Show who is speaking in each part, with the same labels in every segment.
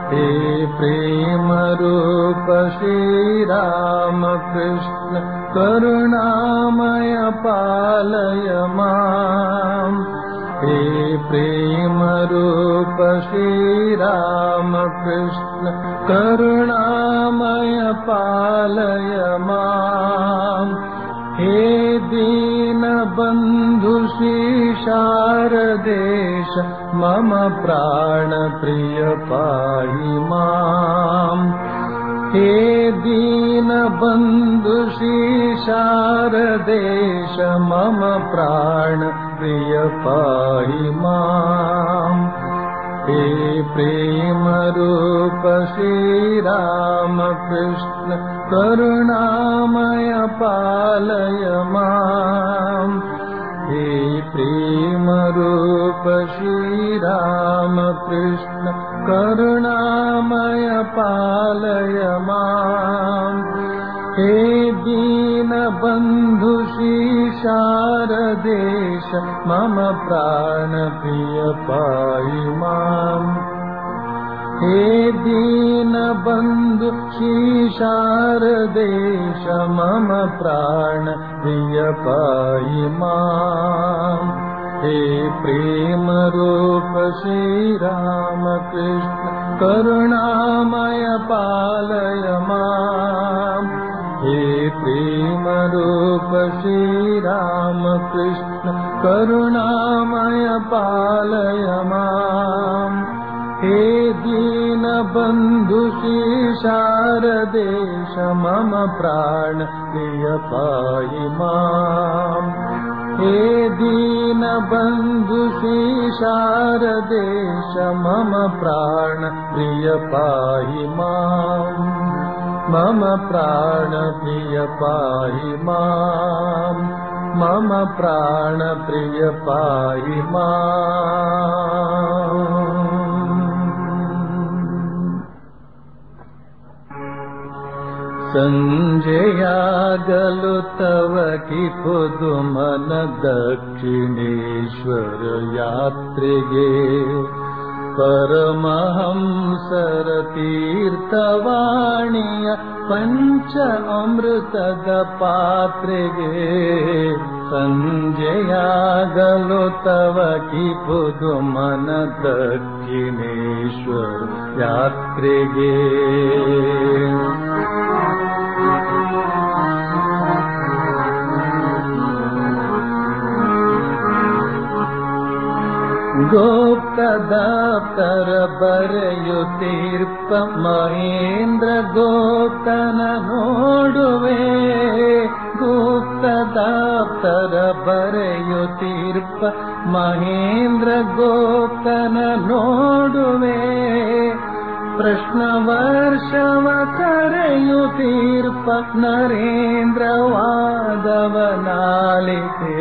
Speaker 1: हे प्रेम रूप श्रीराम कृष्ण करुणामय पालय माम् हे प्रेम रूप श्रीराम कृष्ण करुणामय पालय माम् हे दीनबन्धु शारदेश मम प्राणप्रिय पाहि माम् हे दीनबन्धु शारदेश मम प्राणप्रिय पाहि माम् हे प्रेमरूप श्रीरामकृष्ण करुणामय पालय माम् हे प्रेमरूप श्रीरामकृष्ण करुणामय पालय माम् हे दीनबन्धु शारदेश मम प्राणप्रिय पाहि माम् हे दीनबन्धु शारदेश मम प्राणप्रिय पाहि माम् हे प्रेमरूप श्रीरामकृष्ण करुणामय पालय माम् हे प्रेमरूप श्रीरामकृष्ण करुणामय पालय माम् हे दीनबन्धु शारदेश मम प्राण प्रिय पाहि माम् हे दीनबन्धु शारदेश मम प्राण प्रिय पाहि माम् मम प्राण प्रिय पाहि माम् मम प्राण प्रिय पाहि माम् सञ्जयागलु तव कि पुदुमन दक्षिणेश्वर यात्रिगे परमहंसर तीर्थवाणीय पञ्च अमृतद पात्रेगे सञ्जयागलो तव कि पुदुमन दक्षिणेश्वर यात्रिगे ಗೋಪ್ತದಾಪ್ತರ ಬರೆಯುತ್ತೀರ್ಪ ಮಹೇಂದ್ರ ಗೋಪ್ತನ ನೋಡುವೆ ಗುಪ್ತದಾಪ್ತರ ಬರೆಯುತ್ತೀರ್ಪ ಮಹೇಂದ್ರ ಗೋಪ್ತನ ನೋಡುವೆ ಪ್ರಶ್ನ ವರ್ಷವ ಕರೆಯುತ್ತೀರ್ಪ ನರೇಂದ್ರ ವಾದವನಾಲಿತೆ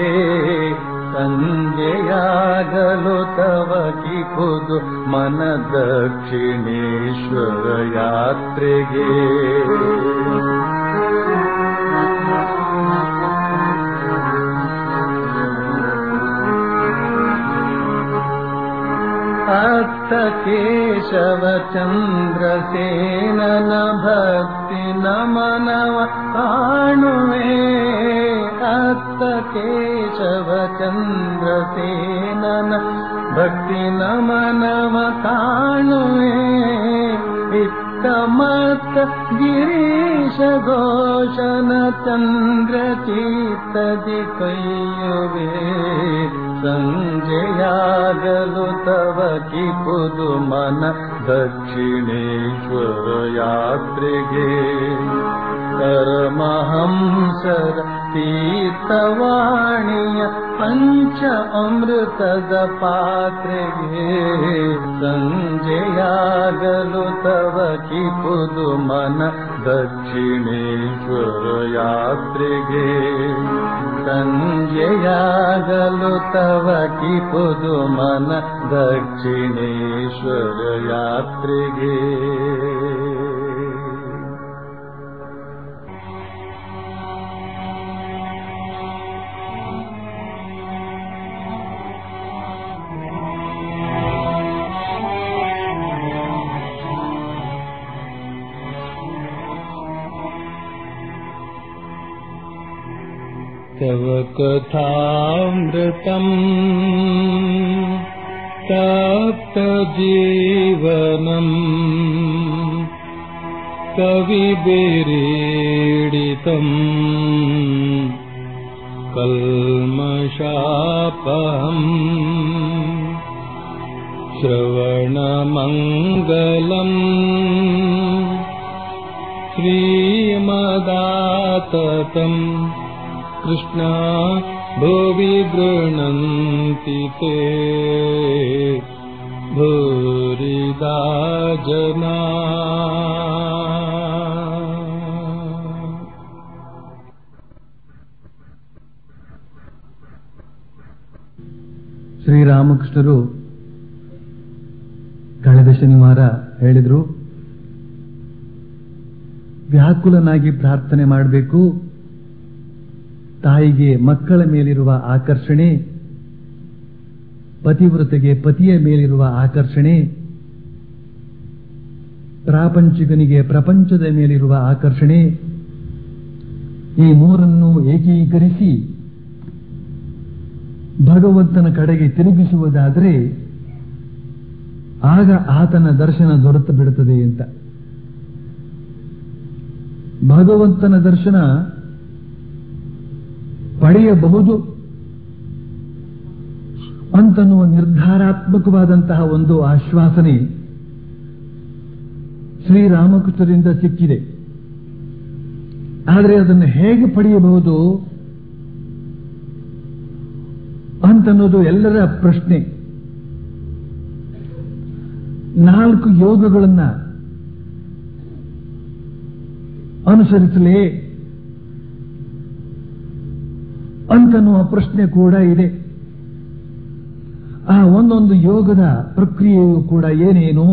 Speaker 1: ಸಂಜೆಯಾಗಲು ತವ ಕಿಪುದು ಮನ ದಕ್ಷಿಣೇಶ್ವರ ಯಾತ್ರೆಗೆ ಅತ್ತ ಕೇಶವ ಚಂದ್ರಸೇನನ ಭಕ್ತಿ ನಮನವ ಕಾಣುವೆ ಅತ್ತ ಕೇಶವ ಚಂದ್ರಸೇನನ ಭಕ್ತಿ ನಮನವ ಕಾಣುವೆ ಇತ್ತ ಮತ್ತ ಗಿರೀಶ ಘೋಷನ ಚಂದ್ರ ಚೀತದಿ ಕೈಯುವೆ ಸಂಜೆಯಾಗಲು ತವ ಕಿಪುದು ಮನ ದಕ್ಷಿಣೇಶ್ವರ ಯಾತ್ರೆಗೆ ಪರಮಹಂಸರ ತೀರ್ಥವಾಣಿಯ ಪಂಚ ಅಮೃತದ ಪಾತ್ರೆಗೆ ಸಂಜೆಯಾಗಲು ತವ ಕಿಪುದು ಮನ ದಕ್ಷಿಣೇಶ್ವರ ಯಾತ್ರೆಗೆ ಸಂಜೆಯಾಗಲು ತವ ಕಿಪುದು ಮನ ದಕ್ಷಿಣೇಶ್ವರ ಯಾತ್ರೆಗೆ तव कथामृतम् तप्तजीवनम् कविभिरीडितम् कल्मषापहम् श्रवणमङ्गलम् श्रीमदाततम् कृष्णा भुवि गृह्णन्ति ते भूरिदा जना
Speaker 2: ಶ್ರೀರಾಮಕೃಷ್ಣರು ಕಳೆದ ಶನಿವಾರ ಹೇಳಿದ್ರು ವ್ಯಾಕುಲನಾಗಿ ಪ್ರಾರ್ಥನೆ ಮಾಡಬೇಕು ತಾಯಿಗೆ ಮಕ್ಕಳ ಮೇಲಿರುವ ಆಕರ್ಷಣೆ ಪತಿವ್ರತೆಗೆ ಪತಿಯ ಮೇಲಿರುವ ಆಕರ್ಷಣೆ ಪ್ರಾಪಂಚಿಕನಿಗೆ ಪ್ರಪಂಚದ ಮೇಲಿರುವ ಆಕರ್ಷಣೆ ಈ ಮೂರನ್ನು ಏಕೀಕರಿಸಿ ಭಗವಂತನ ಕಡೆಗೆ ತಿರುಗಿಸುವುದಾದರೆ ಆಗ ಆತನ ದರ್ಶನ ದೊರೆತು ಬಿಡುತ್ತದೆ ಅಂತ ಭಗವಂತನ ದರ್ಶನ ಪಡೆಯಬಹುದು ಅಂತನ್ನುವ ನಿರ್ಧಾರಾತ್ಮಕವಾದಂತಹ ಒಂದು ಆಶ್ವಾಸನೆ ಶ್ರೀರಾಮಕೃಷ್ಣರಿಂದ ಸಿಕ್ಕಿದೆ ಆದರೆ ಅದನ್ನು ಹೇಗೆ ಪಡೆಯಬಹುದು ಅಂತನ್ನೋದು ಎಲ್ಲರ ಪ್ರಶ್ನೆ ನಾಲ್ಕು ಯೋಗಗಳನ್ನ ಅನುಸರಿಸಲೇ ಅಂತನ್ನುವ ಪ್ರಶ್ನೆ ಕೂಡ ಇದೆ ಆ ಒಂದೊಂದು ಯೋಗದ ಪ್ರಕ್ರಿಯೆಯು ಕೂಡ ಏನೇನು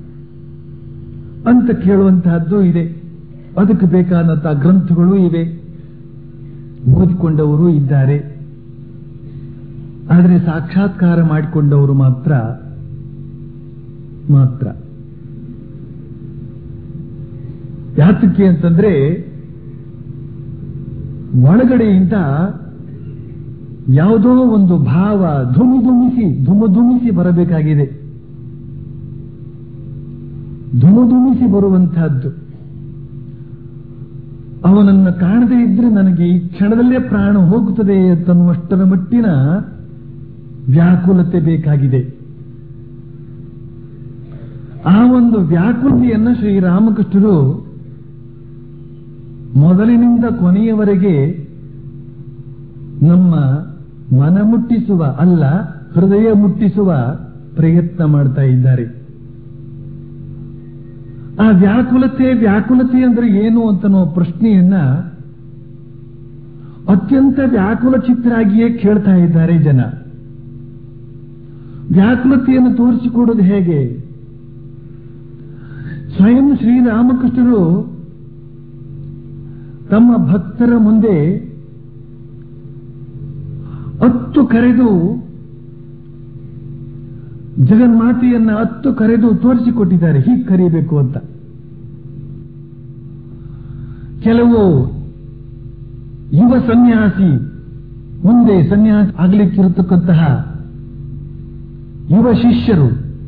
Speaker 2: ಅಂತ ಕೇಳುವಂತಹದ್ದು ಇದೆ ಅದಕ್ಕೆ ಬೇಕಾದಂತಹ ಗ್ರಂಥಗಳು ಇವೆ ಓದಿಕೊಂಡವರು ಇದ್ದಾರೆ ಆದರೆ ಸಾಕ್ಷಾತ್ಕಾರ ಮಾಡಿಕೊಂಡವರು ಮಾತ್ರ ಮಾತ್ರ ಯಾತಕ್ಕೆ ಅಂತಂದ್ರೆ ಒಳಗಡೆಯಿಂದ ಯಾವುದೋ ಒಂದು ಭಾವ ಧುಮಿ ಧುಮಿಸಿ ಧುಮ ಧುಮಿಸಿ ಬರಬೇಕಾಗಿದೆ ಧುಮ ಧುಮಿಸಿ ಬರುವಂತಹದ್ದು ಅವನನ್ನು ಕಾಣದೇ ಇದ್ರೆ ನನಗೆ ಈ ಕ್ಷಣದಲ್ಲೇ ಪ್ರಾಣ ಹೋಗುತ್ತದೆ ಅಂತನ್ನುವಷ್ಟರ ಮಟ್ಟಿನ ವ್ಯಾಕುಲತೆ ಬೇಕಾಗಿದೆ ಆ ಒಂದು ವ್ಯಾಕುಲತೆಯನ್ನು ಶ್ರೀರಾಮಕೃಷ್ಣರು ಮೊದಲಿನಿಂದ ಕೊನೆಯವರೆಗೆ ನಮ್ಮ ಮನ ಮುಟ್ಟಿಸುವ ಅಲ್ಲ ಹೃದಯ ಮುಟ್ಟಿಸುವ ಪ್ರಯತ್ನ ಮಾಡ್ತಾ ಇದ್ದಾರೆ ಆ ವ್ಯಾಕುಲತೆ ವ್ಯಾಕುಲತೆ ಅಂದ್ರೆ ಏನು ಅಂತನೋ ಪ್ರಶ್ನೆಯನ್ನ ಅತ್ಯಂತ ವ್ಯಾಕುಲ ಚಿತ್ತರಾಗಿಯೇ ಕೇಳ್ತಾ ಇದ್ದಾರೆ ಜನ ವ್ಯಾಕುಲತೆಯನ್ನು ತೋರಿಸಿಕೊಡೋದು ಹೇಗೆ ಸ್ವಯಂ ಶ್ರೀರಾಮಕೃಷ್ಣರು ತಮ್ಮ ಭಕ್ತರ ಮುಂದೆ ಹತ್ತು ಕರೆದು ಜಗನ್ಮಾತೆಯನ್ನ ಹತ್ತು ಕರೆದು ತೋರಿಸಿಕೊಟ್ಟಿದ್ದಾರೆ ಹೀಗೆ ಕರೀಬೇಕು ಅಂತ ಕೆಲವು ಯುವ ಸನ್ಯಾಸಿ ಮುಂದೆ ಸನ್ಯಾಸ ಆಗಲಿಕ್ಕಿರತಕ್ಕಂತಹ ಯುವ ಶಿಷ್ಯರು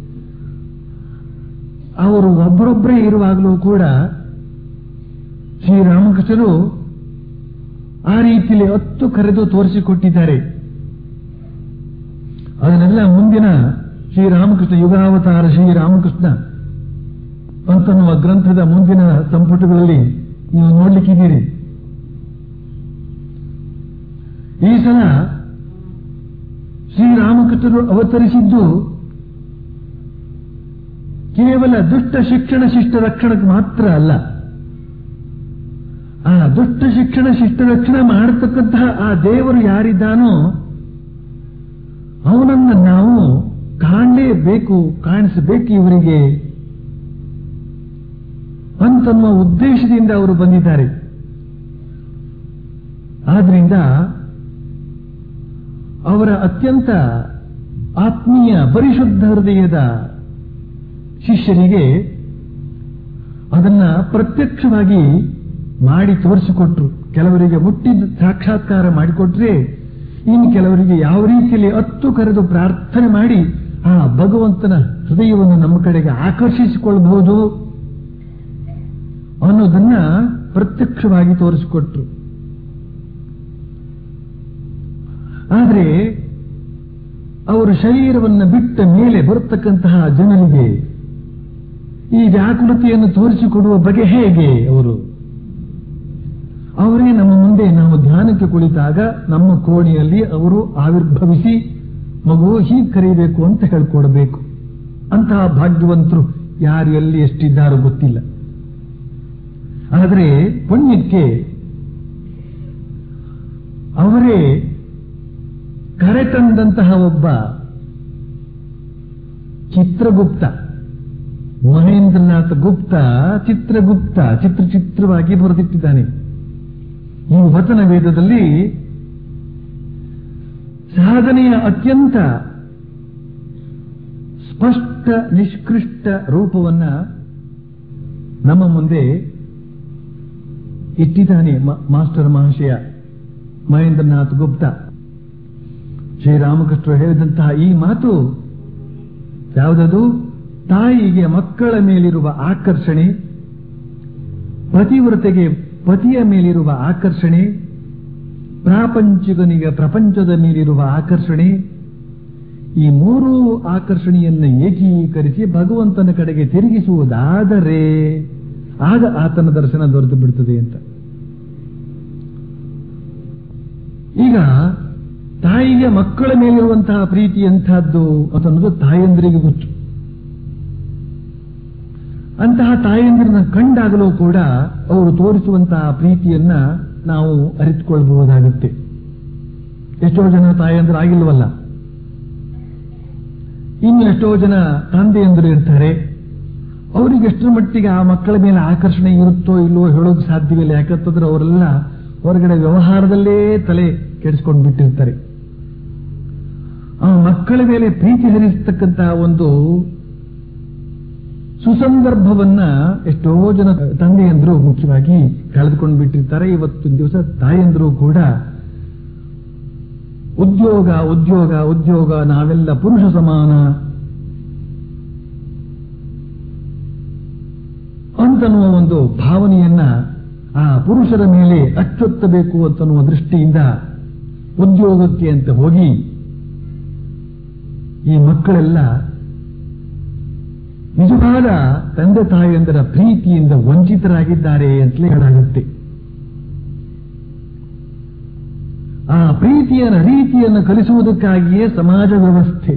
Speaker 2: ಅವರು ಒಬ್ಬರೊಬ್ಬರೇ ಇರುವಾಗಲೂ ಕೂಡ ಶ್ರೀರಾಮಕೃಷ್ಣರು ಆ ರೀತಿಯಲ್ಲಿ ಹತ್ತು ಕರೆದು ತೋರಿಸಿಕೊಟ್ಟಿದ್ದಾರೆ ಅದನ್ನೆಲ್ಲ ಮುಂದಿನ ಶ್ರೀರಾಮಕೃಷ್ಣ ಯುಗಾವತಾರ ಶ್ರೀರಾಮಕೃಷ್ಣ ಅಂತನ್ನುವ ಗ್ರಂಥದ ಮುಂದಿನ ಸಂಪುಟಗಳಲ್ಲಿ ನೀವು ನೋಡ್ಲಿಕ್ಕಿದ್ದೀರಿ ಈ ಸಲ ಶ್ರೀರಾಮಕೃಷ್ಣರು ಅವತರಿಸಿದ್ದು ಕೇವಲ ದುಷ್ಟ ಶಿಕ್ಷಣ ಶಿಷ್ಟ ರಕ್ಷಣಕ್ಕೆ ಮಾತ್ರ ಅಲ್ಲ ಆ ದುಷ್ಟ ಶಿಕ್ಷಣ ಶಿಷ್ಟ ರಕ್ಷಣೆ ಮಾಡತಕ್ಕಂತಹ ಆ ದೇವರು ಯಾರಿದ್ದಾನೋ ಅವನನ್ನು ನಾವು ಕಾಣಲೇಬೇಕು ಕಾಣಿಸಬೇಕು ಇವರಿಗೆ ಅಂತನ್ನುವ ಉದ್ದೇಶದಿಂದ ಅವರು ಬಂದಿದ್ದಾರೆ ಆದ್ರಿಂದ ಅವರ ಅತ್ಯಂತ ಆತ್ಮೀಯ ಪರಿಶುದ್ಧ ಹೃದಯದ ಶಿಷ್ಯನಿಗೆ ಅದನ್ನ ಪ್ರತ್ಯಕ್ಷವಾಗಿ ಮಾಡಿ ತೋರಿಸಿಕೊಟ್ರು ಕೆಲವರಿಗೆ ಮುಟ್ಟಿದ ಸಾಕ್ಷಾತ್ಕಾರ ಮಾಡಿಕೊಟ್ರೆ ಇನ್ನು ಕೆಲವರಿಗೆ ಯಾವ ರೀತಿಯಲ್ಲಿ ಹತ್ತು ಕರೆದು ಪ್ರಾರ್ಥನೆ ಮಾಡಿ ಆ ಭಗವಂತನ ಹೃದಯವನ್ನು ನಮ್ಮ ಕಡೆಗೆ ಆಕರ್ಷಿಸಿಕೊಳ್ಳಬಹುದು ಅನ್ನೋದನ್ನ ಪ್ರತ್ಯಕ್ಷವಾಗಿ ತೋರಿಸಿಕೊಟ್ರು ಆದರೆ ಅವರು ಶರೀರವನ್ನು ಬಿಟ್ಟ ಮೇಲೆ ಬರತಕ್ಕಂತಹ ಜನರಿಗೆ ಈ ವ್ಯಾಕುಲತೆಯನ್ನು ತೋರಿಸಿಕೊಡುವ ಬಗೆ ಹೇಗೆ ಅವರು ಅವರೇ ನಮ್ಮ ಮುಂದೆ ನಾವು ಧ್ಯಾನಕ್ಕೆ ಕುಳಿತಾಗ ನಮ್ಮ ಕೋಣೆಯಲ್ಲಿ ಅವರು ಆವಿರ್ಭವಿಸಿ ಮಗು ಹೀಗೆ ಕರೀಬೇಕು ಅಂತ ಹೇಳ್ಕೊಡ್ಬೇಕು ಅಂತಹ ಭಾಗ್ಯವಂತರು ಯಾರು ಎಲ್ಲಿ ಎಷ್ಟಿದ್ದಾರೋ ಗೊತ್ತಿಲ್ಲ ಆದರೆ ಪುಣ್ಯಕ್ಕೆ ಅವರೇ ಕರೆತಂದಂತಹ ಒಬ್ಬ ಚಿತ್ರಗುಪ್ತ ಮಹೇಂದ್ರನಾಥ ಗುಪ್ತ ಚಿತ್ರಗುಪ್ತ ಚಿತ್ರ ಚಿತ್ರವಾಗಿ ಬರೆದಿಟ್ಟಿದ್ದಾನೆ ಈ ವಚನ ವೇದದಲ್ಲಿ ಸಾಧನೆಯ ಅತ್ಯಂತ ಸ್ಪಷ್ಟ ನಿಷ್ಕೃಷ್ಟ ರೂಪವನ್ನ ನಮ್ಮ ಮುಂದೆ ಇಟ್ಟಿದ್ದಾನೆ ಮ- ಮಾಸ್ಟರ್ ಮಹಾಶಯ ಮಹೇಂದ್ರನಾಥ್ ಗುಪ್ತ ಶ್ರೀರಾಮಕೃಷ್ಣರು ಹೇಳಿದಂತಹ ಈ ಮಾತು ಯಾವುದದು ತಾಯಿಗೆ ಮಕ್ಕಳ ಮೇಲಿರುವ ಆಕರ್ಷಣೆ ಪತಿವ್ರತೆಗೆ ಪತಿಯ ಮೇಲಿರುವ ಆಕರ್ಷಣೆ ಪ್ರಾಪಂಚಿಕನಿಗೆ ಪ್ರಪಂಚದ ಮೇಲಿರುವ ಆಕರ್ಷಣೆ ಈ ಮೂರೂ ಆಕರ್ಷಣೆಯನ್ನು ಏಕೀಕರಿಸಿ ಭಗವಂತನ ಕಡೆಗೆ ತಿರುಗಿಸುವುದಾದರೆ ಆಗ ಆತನ ದರ್ಶನ ದೊರೆತು ಬಿಡುತ್ತದೆ ಅಂತ ಈಗ ತಾಯಿಗೆ ಮಕ್ಕಳ ಮೇಲಿರುವಂತಹ ಪ್ರೀತಿ ಎಂಥದ್ದು ಅಂತನ್ನೋದು ತಾಯಂದ್ರಿಗೆ ಗೊತ್ತು ಅಂತಹ ತಾಯಂದಿರನ್ನ ಕಂಡಾಗಲೂ ಕೂಡ ಅವರು ತೋರಿಸುವಂತಹ ಪ್ರೀತಿಯನ್ನ ನಾವು ಅರಿತುಕೊಳ್ಬಹುದಾಗುತ್ತೆ ಎಷ್ಟೋ ಜನ ತಾಯಂದಿರು ಆಗಿಲ್ವಲ್ಲ ಇನ್ನು ಎಷ್ಟೋ ಜನ ತಂದೆಯಂದರು ಇರ್ತಾರೆ ಅವರಿಗೆ ಎಷ್ಟರ ಮಟ್ಟಿಗೆ ಆ ಮಕ್ಕಳ ಮೇಲೆ ಆಕರ್ಷಣೆ ಇರುತ್ತೋ ಇಲ್ಲವೋ ಹೇಳೋದು ಸಾಧ್ಯವಿಲ್ಲ ಯಾಕಂತಂದ್ರೆ ಅವರೆಲ್ಲ ಹೊರಗಡೆ ವ್ಯವಹಾರದಲ್ಲೇ ತಲೆ ಕೆಡಿಸ್ಕೊಂಡು ಬಿಟ್ಟಿರ್ತಾರೆ ಆ ಮಕ್ಕಳ ಮೇಲೆ ಪ್ರೀತಿ ಹರಿಸತಕ್ಕಂತಹ ಒಂದು ಸುಸಂದರ್ಭವನ್ನ ಎಷ್ಟೋ ಜನ ತಂದೆಯಂದರು ಮುಖ್ಯವಾಗಿ ಕಳೆದುಕೊಂಡು ಬಿಟ್ಟಿರ್ತಾರೆ ಇವತ್ತಿನ ದಿವಸ ತಾಯಂದರು ಕೂಡ ಉದ್ಯೋಗ ಉದ್ಯೋಗ ಉದ್ಯೋಗ ನಾವೆಲ್ಲ ಪುರುಷ ಸಮಾನ ಅಂತನ್ನುವ ಒಂದು ಭಾವನೆಯನ್ನ ಆ ಪುರುಷರ ಮೇಲೆ ಅಚ್ಚೊತ್ತಬೇಕು ಅಂತನ್ನುವ ದೃಷ್ಟಿಯಿಂದ ಉದ್ಯೋಗಕ್ಕೆ ಅಂತ ಹೋಗಿ ಈ ಮಕ್ಕಳೆಲ್ಲ ನಿಜವಾದ ತಂದೆ ತಾಯಿಯಂದರ ಪ್ರೀತಿಯಿಂದ ವಂಚಿತರಾಗಿದ್ದಾರೆ ಅಂತಲೇ ಹೇಳಾಗುತ್ತೆ ಆ ಪ್ರೀತಿಯ ರೀತಿಯನ್ನು ಕಲಿಸುವುದಕ್ಕಾಗಿಯೇ ಸಮಾಜ ವ್ಯವಸ್ಥೆ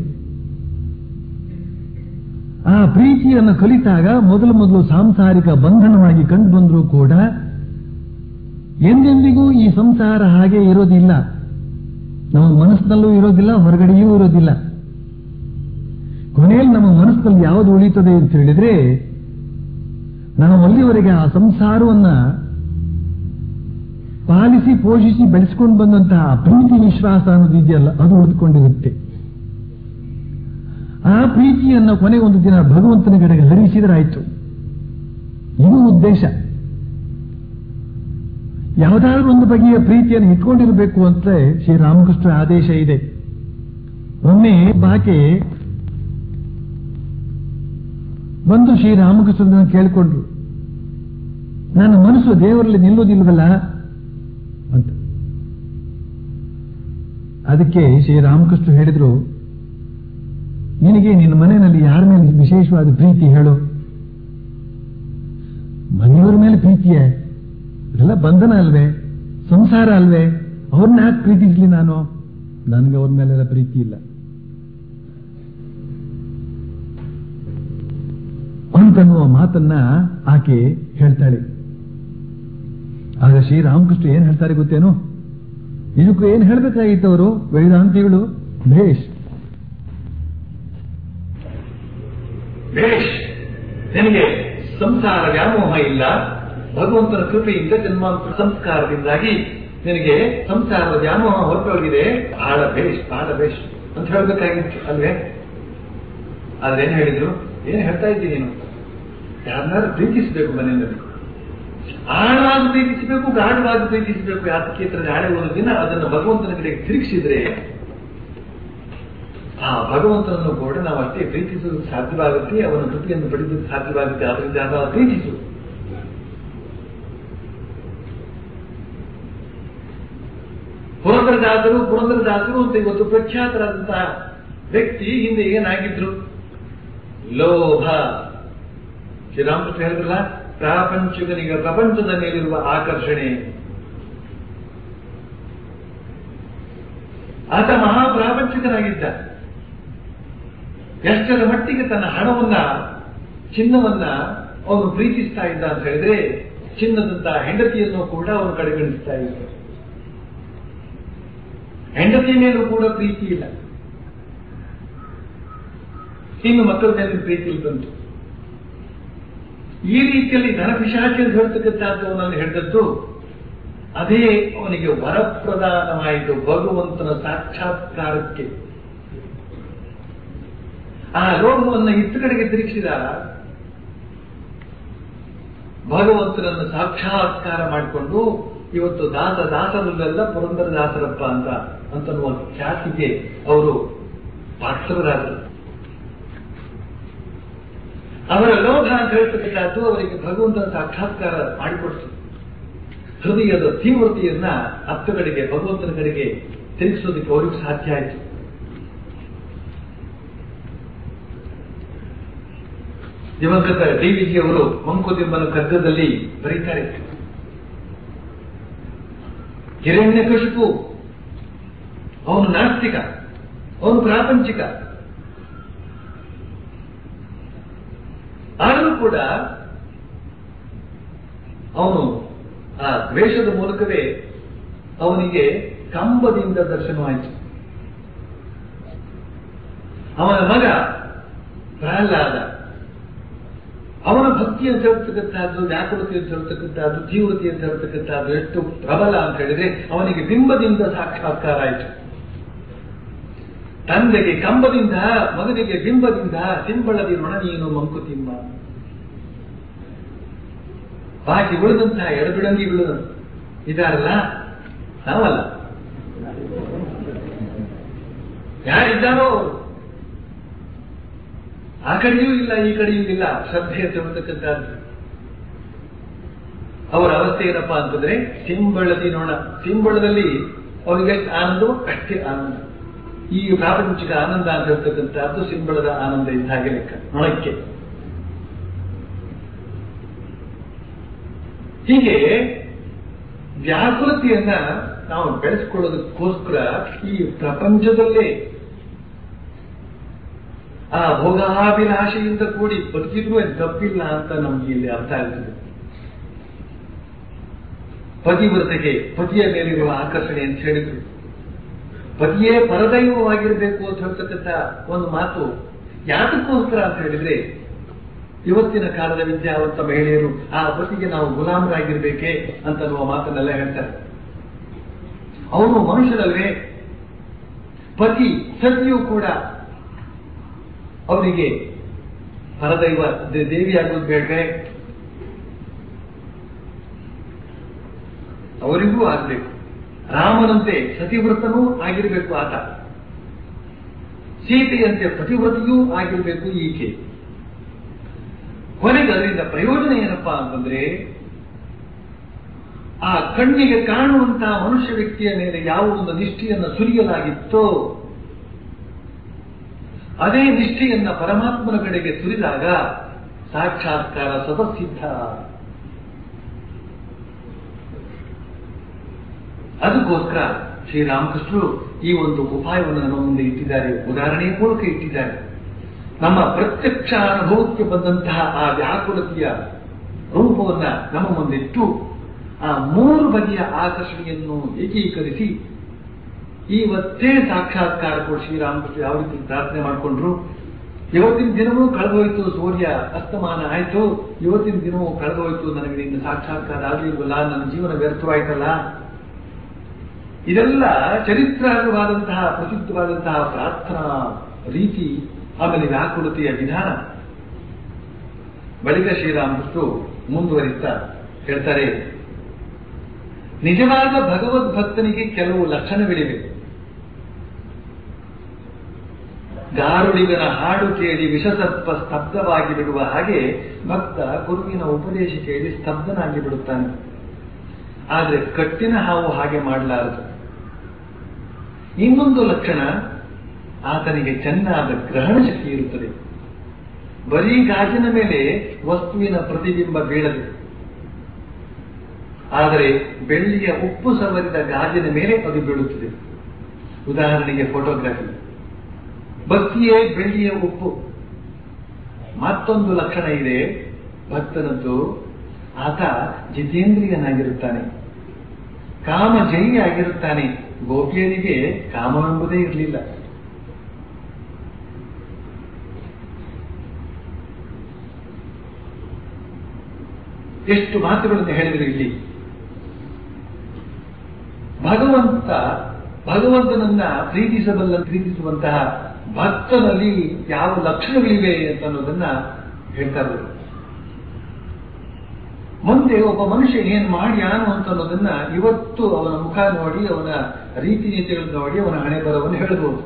Speaker 2: ಆ ಪ್ರೀತಿಯನ್ನು ಕಲಿತಾಗ ಮೊದಲು ಮೊದಲು ಸಾಂಸಾರಿಕ ಬಂಧನವಾಗಿ ಕಂಡು ಬಂದರೂ ಕೂಡ ಎಂದೆಂದಿಗೂ ಈ ಸಂಸಾರ ಹಾಗೆ ಇರೋದಿಲ್ಲ ನಮ್ಮ ಮನಸ್ಸಿನಲ್ಲೂ ಇರೋದಿಲ್ಲ ಹೊರಗಡೆಯೂ ಇರೋದಿಲ್ಲ ಕೊನೆಯಲ್ಲಿ ನಮ್ಮ ಮನಸ್ಸಿನಲ್ಲಿ ಯಾವುದು ಉಳಿತದೆ ಅಂತ ಹೇಳಿದ್ರೆ ನಾವು ಅಲ್ಲಿವರೆಗೆ ಆ ಸಂಸಾರವನ್ನ ಪಾಲಿಸಿ ಪೋಷಿಸಿ ಬೆಳೆಸ್ಕೊಂಡು ಬಂದಂತಹ ಪ್ರೀತಿ ವಿಶ್ವಾಸ ಅನ್ನೋದು ಇದೆಯಲ್ಲ ಅದು ಉಳಿದುಕೊಂಡಿರುತ್ತೆ ಆ ಪ್ರೀತಿಯನ್ನು ಕೊನೆ ಒಂದು ದಿನ ಭಗವಂತನ ಕಡೆಗೆ ಹರಿಸಿದರಾಯಿತು ಇದು ಉದ್ದೇಶ ಯಾವುದಾದ್ರೂ ಒಂದು ಬಗೆಯ ಪ್ರೀತಿಯನ್ನು ಇಟ್ಕೊಂಡಿರಬೇಕು ಅಂತ ಶ್ರೀರಾಮಕೃಷ್ಣ ಆದೇಶ ಇದೆ ಒಮ್ಮೆ ಬಾಕೆ ಬಂದು ಶ್ರೀರಾಮಕೃಷ್ಣನ ಕೇಳಿಕೊಂಡ್ರು ನನ್ನ ಮನಸ್ಸು ದೇವರಲ್ಲಿ ನಿಲ್ಲೋದಿಲ್ವಲ್ಲ ಅಂತ ಅದಕ್ಕೆ ಶ್ರೀರಾಮಕೃಷ್ಣ ಹೇಳಿದ್ರು ನಿನಗೆ ನಿನ್ನ ಮನೆಯಲ್ಲಿ ಯಾರ ಮೇಲೆ ವಿಶೇಷವಾದ ಪ್ರೀತಿ ಹೇಳು ಮನೆಯವರ ಮೇಲೆ ಪ್ರೀತಿಯೇ ಇದೆಲ್ಲ ಬಂಧನ ಅಲ್ವೇ ಸಂಸಾರ ಅಲ್ವೇ ಅವ್ರನ್ನ ಯಾಕೆ ಪ್ರೀತಿಸ್ಲಿ ನಾನು ನನಗೆ ಅವ್ರ ಮೇಲೆಲ್ಲ ಪ್ರೀತಿ ಇಲ್ಲ ಅಂತನ್ನುವ ಮಾತನ್ನ ಆಕೆ ಹೇಳ್ತಾಳೆ ಆಗ ಶ್ರೀರಾಮಕೃಷ್ಣ ಏನ್ ಹೇಳ್ತಾರೆ ಗೊತ್ತೇನು ಇದಕ್ಕೂ ಏನ್ ಹೇಳ್ಬೇಕಾಗಿತ್ತು ಅವರು ವೇದಾಂತಿಗಳು ಭೇಷ್
Speaker 3: ಭೇಷ್ ನಿನಗೆ ಸಂಸಾರ ವ್ಯಾಮೋಹ ಇಲ್ಲ ಭಗವಂತನ ಕೃಪೆಯಿಂದ ಜನ್ಮಾಂತರ ಸಂಸ್ಕಾರದಿಂದಾಗಿ ನಿನಗೆ ಸಂಸಾರದ ವ್ಯಾಮೋಹ ಹೊರಟೋಗಿದೆ ಬಹಳ ಭೇಷ್ ಬಹಳ ಭೇಷ್ ಅಂತ ಹೇಳ್ಬೇಕಾಗಿತ್ತು ಅಲ್ವೇ ಆದ್ರೆ ಏನ್ ಹೇಳಿದ್ರು ಏನ್ ಹೇಳ್ತಾ ಇದ್ದೀನಿ ನೀನು ಯಾರನ್ನಾರು ಪ್ರೀತಿಸಬೇಕು ಮನೆಯಲ್ಲಿ ಆಳವಾಗಿ ಪ್ರೀತಿಸಬೇಕು ಗಾಢವಾಗಿ ಪ್ರೀತಿಸಬೇಕು ಯಾತಕ್ಕೆ ಇತರ ನಾಳೆ ಒಂದು ದಿನ ಅದನ್ನು ಭಗವಂತನ ಕಡೆಗೆ ತಿರುಗಿಸಿದ್ರೆ ಆ ಭಗವಂತನನ್ನು ಕೂಡ ನಾವು ಅಷ್ಟೇ ಪ್ರೀತಿಸುವುದಕ್ಕೆ ಸಾಧ್ಯವಾಗುತ್ತೆ ಅವನ ಕೃತಿಯನ್ನು ಪಡೆಯುವುದಕ್ಕೆ ಸಾಧ್ಯವಾಗುತ್ತೆ ಅದರಿಂದ ನಾವು ಪ್ರೀತಿಸು ಪುರಂದರದಾಸರು ಪುರಂದರದಾಸರು ಅಂತ ಇವತ್ತು ಪ್ರಖ್ಯಾತರಾದಂತಹ ವ್ಯಕ್ತಿ ಹಿಂದೆ ಏನಾಗಿದ್ರು ಲೋಭ ಶ್ರೀರಾಮಕೃಷ್ಣ ಹೇಳಿದ್ರಲ್ಲ ಪ್ರಾಪಂಚಿಕನಿಗೆ ಪ್ರಪಂಚದ ಮೇಲಿರುವ ಆಕರ್ಷಣೆ ಆತ ಮಹಾಪ್ರಾಪಂಚಿಕನಾಗಿದ್ದ ಎಷ್ಟರ ಮಟ್ಟಿಗೆ ತನ್ನ ಹಣವನ್ನ ಚಿನ್ನವನ್ನ ಅವನು ಪ್ರೀತಿಸ್ತಾ ಇದ್ದ ಅಂತ ಹೇಳಿದ್ರೆ ಚಿನ್ನದಂತಹ ಹೆಂಡತಿಯನ್ನು ಕೂಡ ಅವನು ಕಡೆಗಣಿಸ್ತಾ ಇದ್ದ ಹೆಂಡತಿ ಮೇಲೂ ಕೂಡ ಪ್ರೀತಿ ಇಲ್ಲ ಇನ್ನು ಮಕ್ಕಳ ಮೇಲೆ ಪ್ರೀತಿ ಇಲ್ಲಿ ಬಂತು ಈ ರೀತಿಯಲ್ಲಿ ಧನಪಿಶಾಚಿ ಅಂತ ಹೇಳ್ತಕ್ಕಂಥದ್ದು ಅವನನ್ನು ಹೇಳಿದದ್ದು ಅದೇ ಅವನಿಗೆ ವರಪ್ರದಾನವಾಯಿತು ಭಗವಂತನ ಸಾಕ್ಷಾತ್ಕಾರಕ್ಕೆ ಆ ಲೋಭವನ್ನು ಇತ್ತ ಕಡೆಗೆ ತಿರುಗಿಸಿದ ಭಗವಂತನನ್ನು ಸಾಕ್ಷಾತ್ಕಾರ ಮಾಡಿಕೊಂಡು ಇವತ್ತು ದಾಸ ದಾಸರಲ್ಲೆಲ್ಲ ಪುರಂದರ ದಾಸರಪ್ಪ ಅಂತ ಅಂತನ್ನುವ ಖ್ಯಾತಿಗೆ ಅವರು ಪಾತ್ರರಾದರು ಅವರ ಲೋಭ ಅಂತ ಹೇಳ್ತಕ್ಕಂಥದ್ದು ಅವರಿಗೆ ಭಗವಂತನ ಸಾಕ್ಷಾತ್ಕಾರ ಮಾಡಿಕೊಡ್ತು ಹೃದಯದ ತೀವ್ರತೆಯನ್ನ ಹತ್ತ ಕಡೆಗೆ ಭಗವಂತನ ಕಡೆಗೆ ತಿರುಗಿಸೋದಕ್ಕೆ ಅವರಿಗೂ ಸಾಧ್ಯ ಆಯಿತು ದಿವಂಗತ ಡಿ ವಿ ಜಿ ಅವರು ಮಂಕುದಿಮ್ಮನ ಕಗ್ಗದಲ್ಲಿ ಬರೀತಾರೆ ಹಿರಣ್ಯಕಶಿಪು ಅವನು ನಾಸ್ತಿಕ ಅವನು ಪ್ರಾಪಂಚಿಕ ಆದರೂ ಕೂಡ ಅವನು ಆ ದ್ವೇಷದ ಮೂಲಕವೇ ಅವನಿಗೆ ಕಂಬದಿಂದ ದರ್ಶನವಾಯಿತು ಅವನ ಮಗ ಪ್ರಹ್ಲಾದ ಅವನ ಭಕ್ತಿ ಅಂತ ಹೇಳ್ತಕ್ಕಂಥದ್ದು ವ್ಯಾಕುಲತೆ ಅಂತ ಹೇಳ್ತಕ್ಕಂಥದ್ದು ತೀವ್ರತೆ ಅಂತ ಹೇಳ್ತಕ್ಕಂಥದ್ದು ಎಷ್ಟು ಪ್ರಬಲ ಅಂತ ಹೇಳಿದ್ರೆ ಅವನಿಗೆ ಬಿಂಬದಿಂದ ಸಾಕ್ಷಾತ್ಕಾರ ಆಯಿತು ತಂದೆಗೆ ಕಂಬದಿಂದ ಮಗನಿಗೆ ಬಿಂಬದಿಂದ ಸಿಂಬಳದಿ ಋಣ ನೀನು ಮಂಕುತಿಮ್ಮ ಬಾಕಿ ಉಳಿದಂತಹ ಎಡಬಿಡಂಗಿಗಳು ಇದಾರಲ್ಲ ನಾವಲ್ಲ ಯಾರಿದ್ದಾರೋ ಅವರು ಆ ಕಡೆಯೂ ಇಲ್ಲ ಈ ಕಡೆಯೂ ಇಲ್ಲ ಶ್ರದ್ಧೆ ತಿಳ್ತಕ್ಕಂಥದ್ದು ಅವರ ಅವಸ್ಥೆ ಏನಪ್ಪಾ ಅಂತಂದ್ರೆ ಸಿಂಬಳದಿ ನೋಣ ಸಿಂಬಳದಲ್ಲಿ ಅವರಿಗೆ ಆನಂದವು ಅಷ್ಟೇ ಆನಂದ ಈ ಪ್ರಾಪಂಚಿಕ ಆನಂದ ಅಂತ ಹೇಳ್ತಕ್ಕಂಥದ್ದು ಸಿಂಬಳದ ಆನಂದ ಇದ್ದ ಹಾಗೆ ಲೆಕ್ಕ ನೊಣಕ್ಕೆ ಹೀಗೆ ವ್ಯಾಕುಲತೆಯನ್ನ ನಾವು ಬೆಳೆಸ್ಕೊಳ್ಳೋದಕ್ಕೋಸ್ಕರ ಈ ಪ್ರಪಂಚದಲ್ಲೇ ಆ ಭೋಗಾಭಿಲಾಷೆಯಿಂದ ಕೂಡಿ ಬದುಕಿದ್ರು ಅದು ತಪ್ಪಿಲ್ಲ ಅಂತ ನಮ್ಗೆ ಇಲ್ಲಿ ಅರ್ಥ ಆಗ್ತದೆ ಪತಿವ್ರತೆಗೆ ಪತಿಯ ಮೇಲಿರುವ ಆಕರ್ಷಣೆ ಅಂತ ಹೇಳಿದ್ರು ಪತಿಯೇ ಪರದೈವವಾಗಿರಬೇಕು ಅಂತ ಹೇಳ್ತಕ್ಕಂಥ ಒಂದು ಮಾತು ಯಾತಕ್ಕೋಸ್ಕರ ಅಂತ ಹೇಳಿದ್ರೆ ಇವತ್ತಿನ ಕಾಲದ ವಿದ್ಯಾವಂತ ಮಹಿಳೆಯರು ಆ ಪತಿಗೆ ನಾವು ಗುಲಾಮರಾಗಿರ್ಬೇಕೆ ಅಂತನ್ನುವ ಮಾತನ್ನೆಲ್ಲ ಹೇಳ್ತಾರೆ ಅವನು ಮನುಷ್ಯರಲ್ವೇ ಪತಿ ಸತಿಯೂ ಕೂಡ ಅವರಿಗೆ ಪರದೈವ ದೇ- ದೇವಿಯಾಗೋದು ಬೇಡವೆ ಅವರಿಗೂ ಆಗ್ಬೇಕು ರಾಮನಂತೆ ಸತಿವ್ರತನೂ ಆಗಿರಬೇಕು ಆತ ಸೀತೆಯಂತೆ ಪತಿವ್ರತೆಯೂ ಆಗಿರಬೇಕು ಈಕೆ ಕೊನೆಗೆ ಅದರಿಂದ ಪ್ರಯೋಜನ ಏನಪ್ಪಾ ಅಂತಂದ್ರೆ ಆ ಕಣ್ಣಿಗೆ ಕಾಣುವಂತಹ ಮನುಷ್ಯ ವ್ಯಕ್ತಿಯ ಮೇಲೆ ಯಾವ ಒಂದು ನಿಷ್ಠೆಯನ್ನು ಸುರಿಯಲಾಗಿತ್ತೋ ಅದೇ ನಿಷ್ಠೆಯನ್ನ ಪರಮಾತ್ಮನ ಕಡೆಗೆ ಸುರಿದಾಗ ಸಾಕ್ಷಾತ್ಕಾರ ಸ್ವತಃಸಿದ್ಧ ಅದಕ್ಕೋಸ್ಕರ ಶ್ರೀರಾಮಕೃಷ್ಣರು ಈ ಒಂದು ಉಪಾಯವನ್ನು ನಮ್ಮ ಮುಂದೆ ಇಟ್ಟಿದ್ದಾರೆ ಉದಾಹರಣೆಯ ಮೂಲಕ ಇಟ್ಟಿದ್ದಾರೆ ನಮ್ಮ ಪ್ರತ್ಯಕ್ಷ ಅನುಭವಕ್ಕೆ ಬಂದಂತಹ ಆ ವ್ಯಾಕುಲತೆಯ ರೂಪವನ್ನ ನಮ್ಮ ಮುಂದಿಟ್ಟು ಆ ಮೂರು ಬಗೆಯ ಆಕರ್ಷಣೆಯನ್ನು ಏಕೀಕರಿಸಿ ಇವತ್ತೇ ಸಾಕ್ಷಾತ್ಕಾರ ಕೊಡಿ ಶ್ರೀರಾಮಕೃಷ್ಣ ಯಾವ ರೀತಿ ಪ್ರಾರ್ಥನೆ ಮಾಡಿಕೊಂಡ್ರು ಇವತ್ತಿನ ದಿನವೂ ಕಳೆದೋಯ್ತು ಸೂರ್ಯ ಅಸ್ತಮಾನ ಆಯ್ತು ಇವತ್ತಿನ ದಿನವೂ ಕಳೆದೋಯ್ತು ನನಗೆ ನಿನ್ನ ಸಾಕ್ಷಾತ್ಕಾರ ಆಗಲಿಲ್ವಲ್ಲ ನನ್ನ ಜೀವನ ವ್ಯರ್ಥವಾಯ್ತಲ್ಲ ಇದೆಲ್ಲ ಚರಿತ್ರಾರ್ಹವಾದಂತಹ ಪ್ರಸಿದ್ಧವಾದಂತಹ ಪ್ರಾರ್ಥನಾ ರೀತಿ ಆಮೇಲೆ ವ್ಯಾಕುಲತೆಯ ವಿಧಾನ ಬಳಿಕ ಶ್ರೀರಾಮಕೃಷ್ಣರು ಮುಂದುವರಿಸ್ತಾ ಹೇಳ್ತಾರೆ ನಿಜವಾದ ಭಗವದ್ಭಕ್ತನಿಗೆ ಕೆಲವು ಲಕ್ಷಣಗಳಿವೆ ಗಾರುಡಿಗನ ಹಾಡು ಕೇಳಿ ವಿಷಸರ್ಪ ಸ್ತಬ್ಧವಾಗಿ ಬಿಡುವ ಹಾಗೆ ಭಕ್ತ ಗುರುವಿನ ಉಪದೇಶ ಕೇಳಿ ಸ್ತಬ್ಧನಾಗಿ ಬಿಡುತ್ತಾನೆ ಆದರೆ ಕಟ್ಟಿನ ಹಾವು ಹಾಗೆ ಮಾಡಲಾರದು ಇನ್ನೊಂದು ಲಕ್ಷಣ ಆತನಿಗೆ ಚೆನ್ನಾದ ಗ್ರಹಣ ಶಕ್ತಿ ಇರುತ್ತದೆ ಬರೀ ಗಾಜಿನ ಮೇಲೆ ವಸ್ತುವಿನ ಪ್ರತಿಬಿಂಬ ಬೀಳದು ಆದರೆ ಬೆಳ್ಳಿಯ ಉಪ್ಪು ಸವರಿದ ಗಾಜಿನ ಮೇಲೆ ಅದು ಬೀಳುತ್ತದೆ ಉದಾಹರಣೆಗೆ ಫೋಟೋಗ್ರಫಿ ಭಕ್ತಿಯೇ ಬೆಳ್ಳಿಯ ಉಪ್ಪು ಮತ್ತೊಂದು ಲಕ್ಷಣ ಇದೆ ಭಕ್ತನದ್ದು ಆತ ಜಿತೇಂದ್ರಿಯನಾಗಿರುತ್ತಾನೆ ಕಾಮ ಜಯಿ ಆಗಿರುತ್ತಾನೆ ಗೋಪಿಯರಿಗೆ ಕಾಮವೆಂಬುದೇ ಇರಲಿಲ್ಲ ಎಷ್ಟು ಮಾತುಗಳನ್ನು ಹೇಳಿದರು ಇಲ್ಲಿ ಭಗವಂತ ಭಗವಂತನನ್ನ ಪ್ರೀತಿಸಬಲ್ಲ ಪ್ರೀತಿಸುವಂತಹ ಭಕ್ತನಲ್ಲಿ ಯಾವ ಲಕ್ಷಣಗಳಿವೆ ಅಂತ ಅನ್ನೋದನ್ನ ಹೇಳ್ತಾರೆ ಮುಂದೆ ಒಬ್ಬ ಮನುಷ್ಯ ಏನ್ ಮಾಡ್ಯಾನು ಅಂತ ಅನ್ನೋದನ್ನ ಇವತ್ತು ಅವನ ಮುಖ ನೋಡಿ ಅವನ ರೀತಿ ನೀತಿಗಳನ್ನು ನೋಡಿ ಅವನ ಹಣೆ ಬರವನ್ನು ಹೇಳಬಹುದು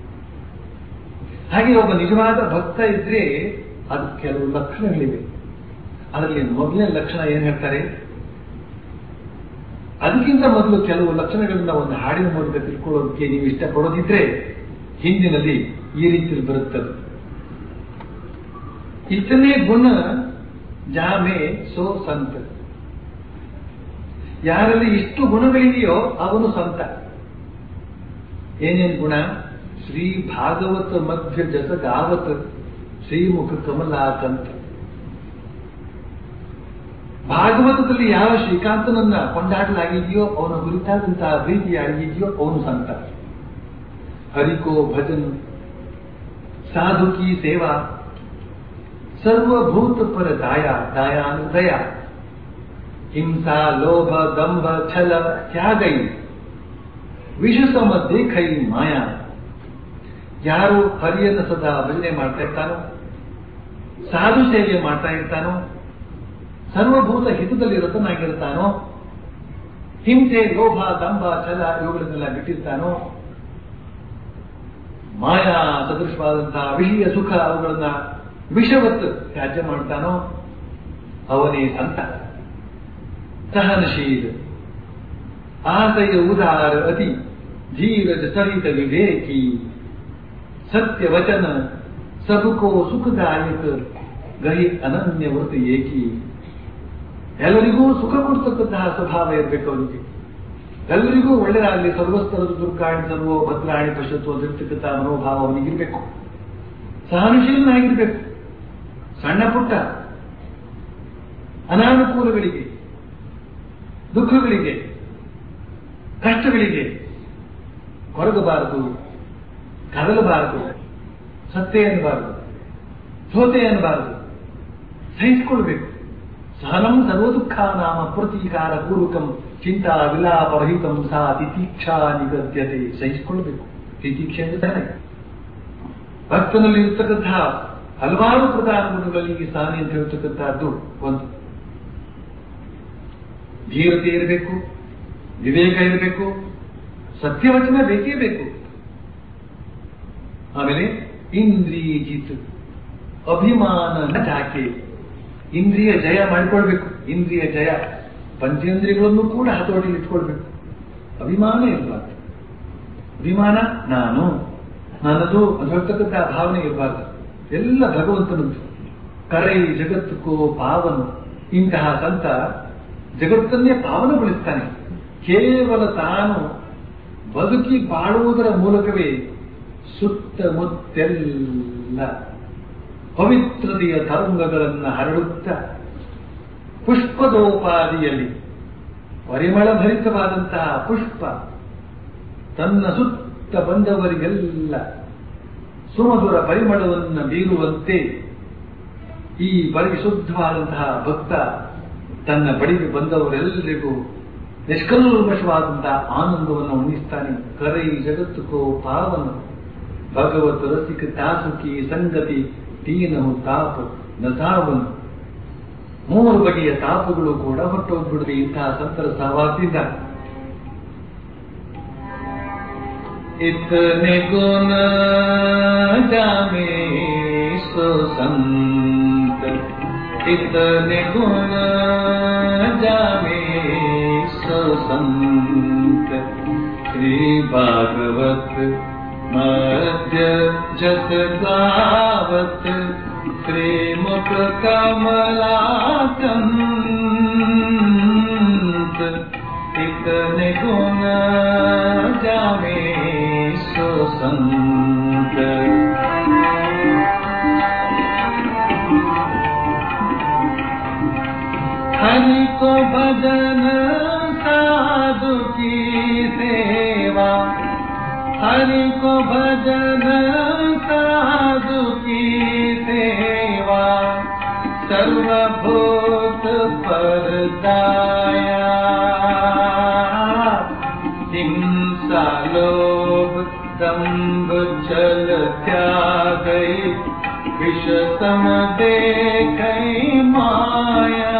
Speaker 3: ಹಾಗೆ ಒಬ್ಬ ನಿಜವಾದ ಭಕ್ತ ಇದ್ರೆ ಅದು ಕೆಲವು ಲಕ್ಷಣಗಳಿವೆ ಅದರಲ್ಲಿ ಮೊದಲನೇ ಲಕ್ಷಣ ಏನ್ ಹೇಳ್ತಾರೆ ಅದಕ್ಕಿಂತ ಮೊದಲು ಕೆಲವು ಲಕ್ಷಣಗಳನ್ನ ಒಂದು ಹಾಡಿನ ಮೂಲಕ ತಿಳ್ಕೊಳ್ಳೋದಕ್ಕೆ ನೀವು ಇಷ್ಟಪಡೋದಿದ್ರೆ ಹಿಂದಿನಲ್ಲಿ ಈ ರೀತಿಯಲ್ಲಿ ಬರುತ್ತದೆ ಇತನೇ ಗುಣ ಜಾಮೆ ಸೋ ಸಂತ ಯಾರಲ್ಲಿ ಇಷ್ಟು ಗುಣಗಳಿದೆಯೋ ಅವನು ಸಂತ ಏನೇನು ಗುಣ ಶ್ರೀ ಭಾಗವತ ಮಧ್ಯ ಜಸಗಾವತ ಶ್ರೀಮುಖ ಕಮಲಾಕಂತ ಭಾಗವತದಲ್ಲಿ ಯಾವ ಶ್ರೀಕಾಂತನನ್ನ ಕೊಂಡಾಡಲಾಗಿದೆಯೋ ಅವನ ಕುರಿತಾದಂತಹ ಪ್ರೀತಿ ಯಾರಿಗಿದೆಯೋ ಅವನು ಸಂತ ಹರಿಕೋ ಭಜನ್ ಸಾಧು ಕಿ ಸೇವಾ ಸರ್ವಭೂತ ಪರ ದಾಯ ದಯಾನುದಯ ಹಿಂಸಾ ಲೋಭ ದಂಭ ಛಲ ತ್ಯಾಗೈ ವಿಷಸಮ ದೇಖೈ ಮಾಯಾ ಯಾರು ಹರಿಯನ್ನು ಸದಾ ಭಜನೆ ಮಾಡ್ತಾ ಇರ್ತಾನೋ ಸಾಧು ಸೇವೆ ಮಾಡ್ತಾ ಇರ್ತಾನೋ ಸರ್ವಭೂತ ಹಿತದಲ್ಲಿ ರತನಾಗಿರ್ತಾನೋ ಹಿಂಸೆ ಲೋಭ ದಂಭ ಛಲ ಇವುಗಳನ್ನೆಲ್ಲ ಬಿಟ್ಟಿರ್ತಾನೋ ಮಾಯಾ ಸದೃಶವಾದಂತಹ ವಿಷಯ ಸುಖ ಅವುಗಳನ್ನ ವಿಷವತ್ತು ತ್ಯಾಜ್ಯ ಮಾಡ್ತಾನೋ ಅವನೇ ಸಂತ ಸಹನಶೀಲ ಆಸಯ ಉದಾರ ಅತಿ ಧೀರಜ ಸಹಿತ ವಿವೇಕಿ ಸತ್ಯ ವಚನ ಸಬಕೋ ಸುಖದಾಯಕ ಗಹಿ ಅನನ್ಯ ವೃತ ಏಕಿ ಎಲ್ಲರಿಗೂ ಸುಖ ಕೊಡ್ತಕ್ಕಂತಹ ಸ್ವಭಾವ ಇರಬೇಕು ಅವನಿಗೆ ಎಲ್ಲರಿಗೂ ಒಳ್ಳೆಯದಾಗಲಿ ಸರ್ವಸ್ತರದ ದುರ್ಗಾಣಿ ಸರ್ವೋ ಭದ್ರಾಣಿ ಪಶತ್ವ ದಿರ್ತಕ್ಕಂಥ ಮನೋಭಾವ ಅವನಿಗಿರ್ಬೇಕು ಸಹನಶೀಲನಾಗಿರ್ಬೇಕು ಸಣ್ಣ ಪುಟ್ಟ ಅನಾನುಕೂಲಗಳಿಗೆ ದುಃಖಗಳಿಗೆ ಕಷ್ಟಗಳಿಗೆ ಕೊರಗಬಾರದು ಕದಲಬಾರದು ಸತ್ಯ ಎನ್ನಬಾರದು ಸೋತೆ ಎನ್ನಬಾರದು ಸಹಿಸಿಕೊಳ್ಬೇಕು ಸಹನಂ ಸರ್ವದುಃಖ ನಾಮ ಪ್ರತೀಕಾರ ಪೂರ್ವಕಂ ಚಿಂತಾ ವಿಲಾಪರಹಿತಂ ಸಾ ತಿತೀಕ್ಷಾ ನಿಗದ್ಯತೆ ಸಹಿಸಿಕೊಳ್ಬೇಕು ತಿತೀಕ್ಷೆ ಅಂದ್ರೆ ತಾನೆ ಭಕ್ತನಲ್ಲಿ ಇರ್ತಕ್ಕಂತಹ ಹಲವಾರು ಪ್ರಧಾನ ಗುಣಗಳಲ್ಲಿ ಸಹನೆ ಅಂತ ಹೇಳ್ತಕ್ಕಂತಹದ್ದು ಒಂದು ಧೀರತೆ ಇರಬೇಕು ವಿವೇಕ ಇರಬೇಕು ಸತ್ಯವಚನ ಬೇಕೇ ಬೇಕು ಆಮೇಲೆ ಇಂದ್ರಿಯಜಿತ್ ಅಭಿಮಾನ ಜಾಕೆ ಇಂದ್ರಿಯ ಜಯ ಮಾಡಿಕೊಳ್ಬೇಕು ಇಂದ್ರಿಯ ಜಯ ಪಂಚೇಂದ್ರಿಯಗಳನ್ನು ಕೂಡ ಹತೋಟಿಯಲ್ಲಿ ಇಟ್ಕೊಳ್ಬೇಕು ಅಭಿಮಾನ ಇರಬಾರ್ದು ಅಭಿಮಾನ ನಾನು ನನ್ನದು ಅದು ಹೇಳ್ತಕ್ಕಂಥ ಭಾವನೆ ಇರಬಾರ್ದು ಎಲ್ಲ ಭಗವಂತನದ್ದು ಕರೈ ಜಗತ್ತಕ್ಕೂ ಪಾವನು ಇಂತಹ ಸಂತ ಜಗತ್ತನ್ನೇ ಪಾವನಗೊಳಿಸ್ತಾನೆ ಕೇವಲ ತಾನು ಬದುಕಿ ಬಾಳುವುದರ ಮೂಲಕವೇ ಸುತ್ತಮುತ್ತೆಲ್ಲ ಪವಿತ್ರತೆಯ ತರಂಗಗಳನ್ನು ಹರಡುತ್ತ ಪುಷ್ಪದೋಪಾದಿಯಲ್ಲಿ ಪರಿಮಳ ಭರಿತವಾದಂತಹ ಪುಷ್ಪ ತನ್ನ ಸುತ್ತ ಬಂದವರಿಗೆಲ್ಲ ಸುಮಧುರ ಪರಿಮಳವನ್ನು ಬೀರುವಂತೆ ಈ ಪರಿಶುದ್ಧವಾದಂತಹ ಭಕ್ತ ತನ್ನ ಬಳಿಗೆ ಬಂದವರೆಲ್ಲರಿಗೂ ನಿಷ್ಕಲ್ಮಶವಾದಂತಹ ಆನಂದವನ್ನು ಉಣಿಸ್ತಾನೆ ಕರೈ ಜಗತ್ತುಕೋ ಪಾವನ ಭಗವತ್ ರಸಿಕ ತಾಸುಕಿ ಸಂಗತಿ ತೀನಹು ತಾಪ ನಸಾವನು ಮೂರು ಬಗೆಯ ತಾಪಗಳು ಕೂಡ ಹೊರಟೋಗ್ಬಿಡುತ್ತೆ ಇಂತಹ ಸಂತರ ಸಹವಾಸದಿಂದ इतने गुण जामे सो संत इतने गुण जामे सो संत श्री भागवत मध्य जस गावत श्री मुख कमलाकंत इतने गुण जामे सो संत हरि को भजन साधु की सेवा हरि को भजन साधु की सेवा सर्वभूत पर दाया हिंसा लोभ दम्भ छल त्याग विष सम देख माया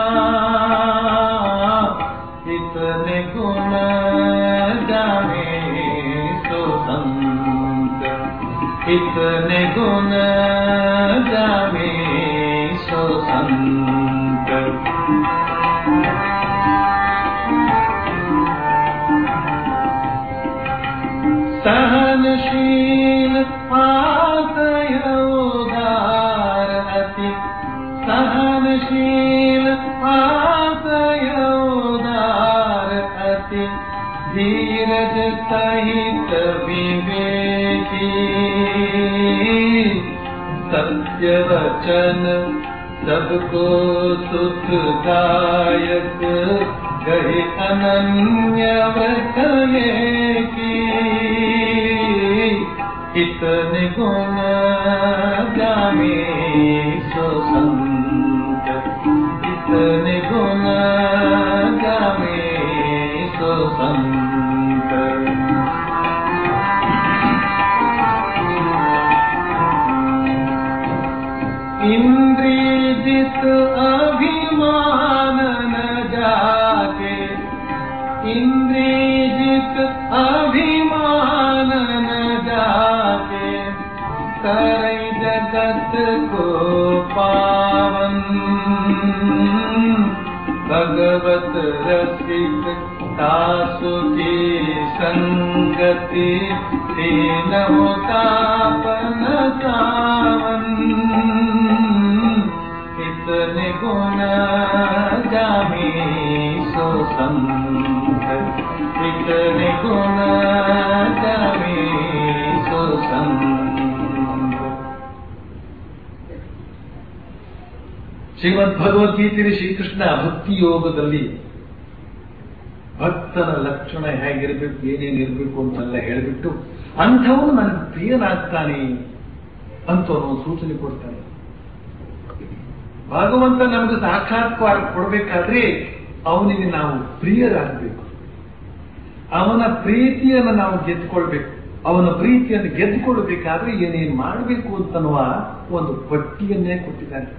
Speaker 3: इतने गुण जाने सो संत इतने गुण जाने सो संत सहनशील आतय उदार अति सहनशील आतय उदार अति धीरज सहित विवेकी सत्य वचन सबको सुखदायक गहे अनन्य व्रत की इतने गुण जाने सो संत इतने गुण जाने सो संत इंद्रियजित अभिमान न जाके इंद्रियजित अभिमान न जाके करे जगत को पावन भगवत रसिक दासु की संगति दीन तापन सावन इतने गुण जामी सो संत इतने गुण जामी सो संत ಶ್ರೀಮದ್ ಭಗವದ್ಗೀತೆಯಲ್ಲಿ ಶ್ರೀಕೃಷ್ಣ ಭಕ್ತಿ ಯೋಗದಲ್ಲಿ ಭಕ್ತನ ಲಕ್ಷಣ ಹೇಗಿರಬೇಕು ಏನೇನಿರಬೇಕು ಅಂತೆಲ್ಲ ಹೇಳಿಬಿಟ್ಟು ಅಂಥವನು ನನಗೆ ಪ್ರಿಯನಾಗ್ತಾನೆ ಅಂತ ಅವನು ಸೂಚನೆ ಕೊಡ್ತಾನೆ ಭಗವಂತ ನಮಗೆ ಸಾಕ್ಷಾತ್ಕಾರ ಕೊಡಬೇಕಾದ್ರೆ ಅವನಿಗೆ ನಾವು ಪ್ರಿಯರಾಗಬೇಕು ಅವನ ಪ್ರೀತಿಯನ್ನು ನಾವು ಗೆದ್ದುಕೊಳ್ಬೇಕು ಅವನ ಪ್ರೀತಿಯನ್ನು ಗೆದ್ದುಕೊಳ್ಬೇಕಾದ್ರೆ ಏನೇನು ಮಾಡಬೇಕು ಅಂತನ್ನುವ ಒಂದು ಪಟ್ಟಿಯನ್ನೇ ಕೊಟ್ಟಿದ್ದಾನೆ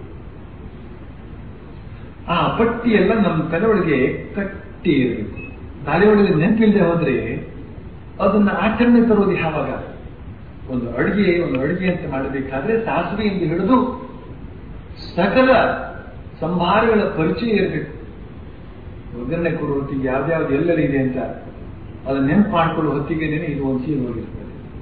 Speaker 3: ಆ ಪಟ್ಟಿಯೆಲ್ಲ ನಮ್ಮ ತಲೆಯೊಳಗೆ ಕಟ್ಟಿ ಇರಬೇಕು ತಲೆಯೊಳಗೆ ನೆನಪಿಲ್ಲದೆ ಹೋದ್ರೆ ಅದನ್ನ ಆಚರಣೆ ತರೋದು ಯಾವಾಗ ಒಂದು ಅಡಿಗೆ ಒಂದು ಅಡಿಗೆ ಅಂತ ಮಾಡಬೇಕಾದ್ರೆ ಸಾಸಿವೆಯಿಂದ ಹಿಡಿದು ಸಕಲ ಸಂಭಾರಗಳ ಪರಿಚಯ ಇರಬೇಕು ಒಗ್ಗರಣೆ ಕೊಡುವ ಹೊತ್ತಿಗೆ ಯಾವ್ದ್ಯಾವ್ದು ಎಲ್ಲೆಲ್ಲಿದೆ ಅಂತ ಅದನ್ನ ನೆನಪು ಮಾಡ್ಕೊಳ್ಳೋ ಹೊತ್ತಿಗೆನೇ ಇದು ಒಂದು ಸೀಲ್ ಹೋಗಿರ್ತದೆ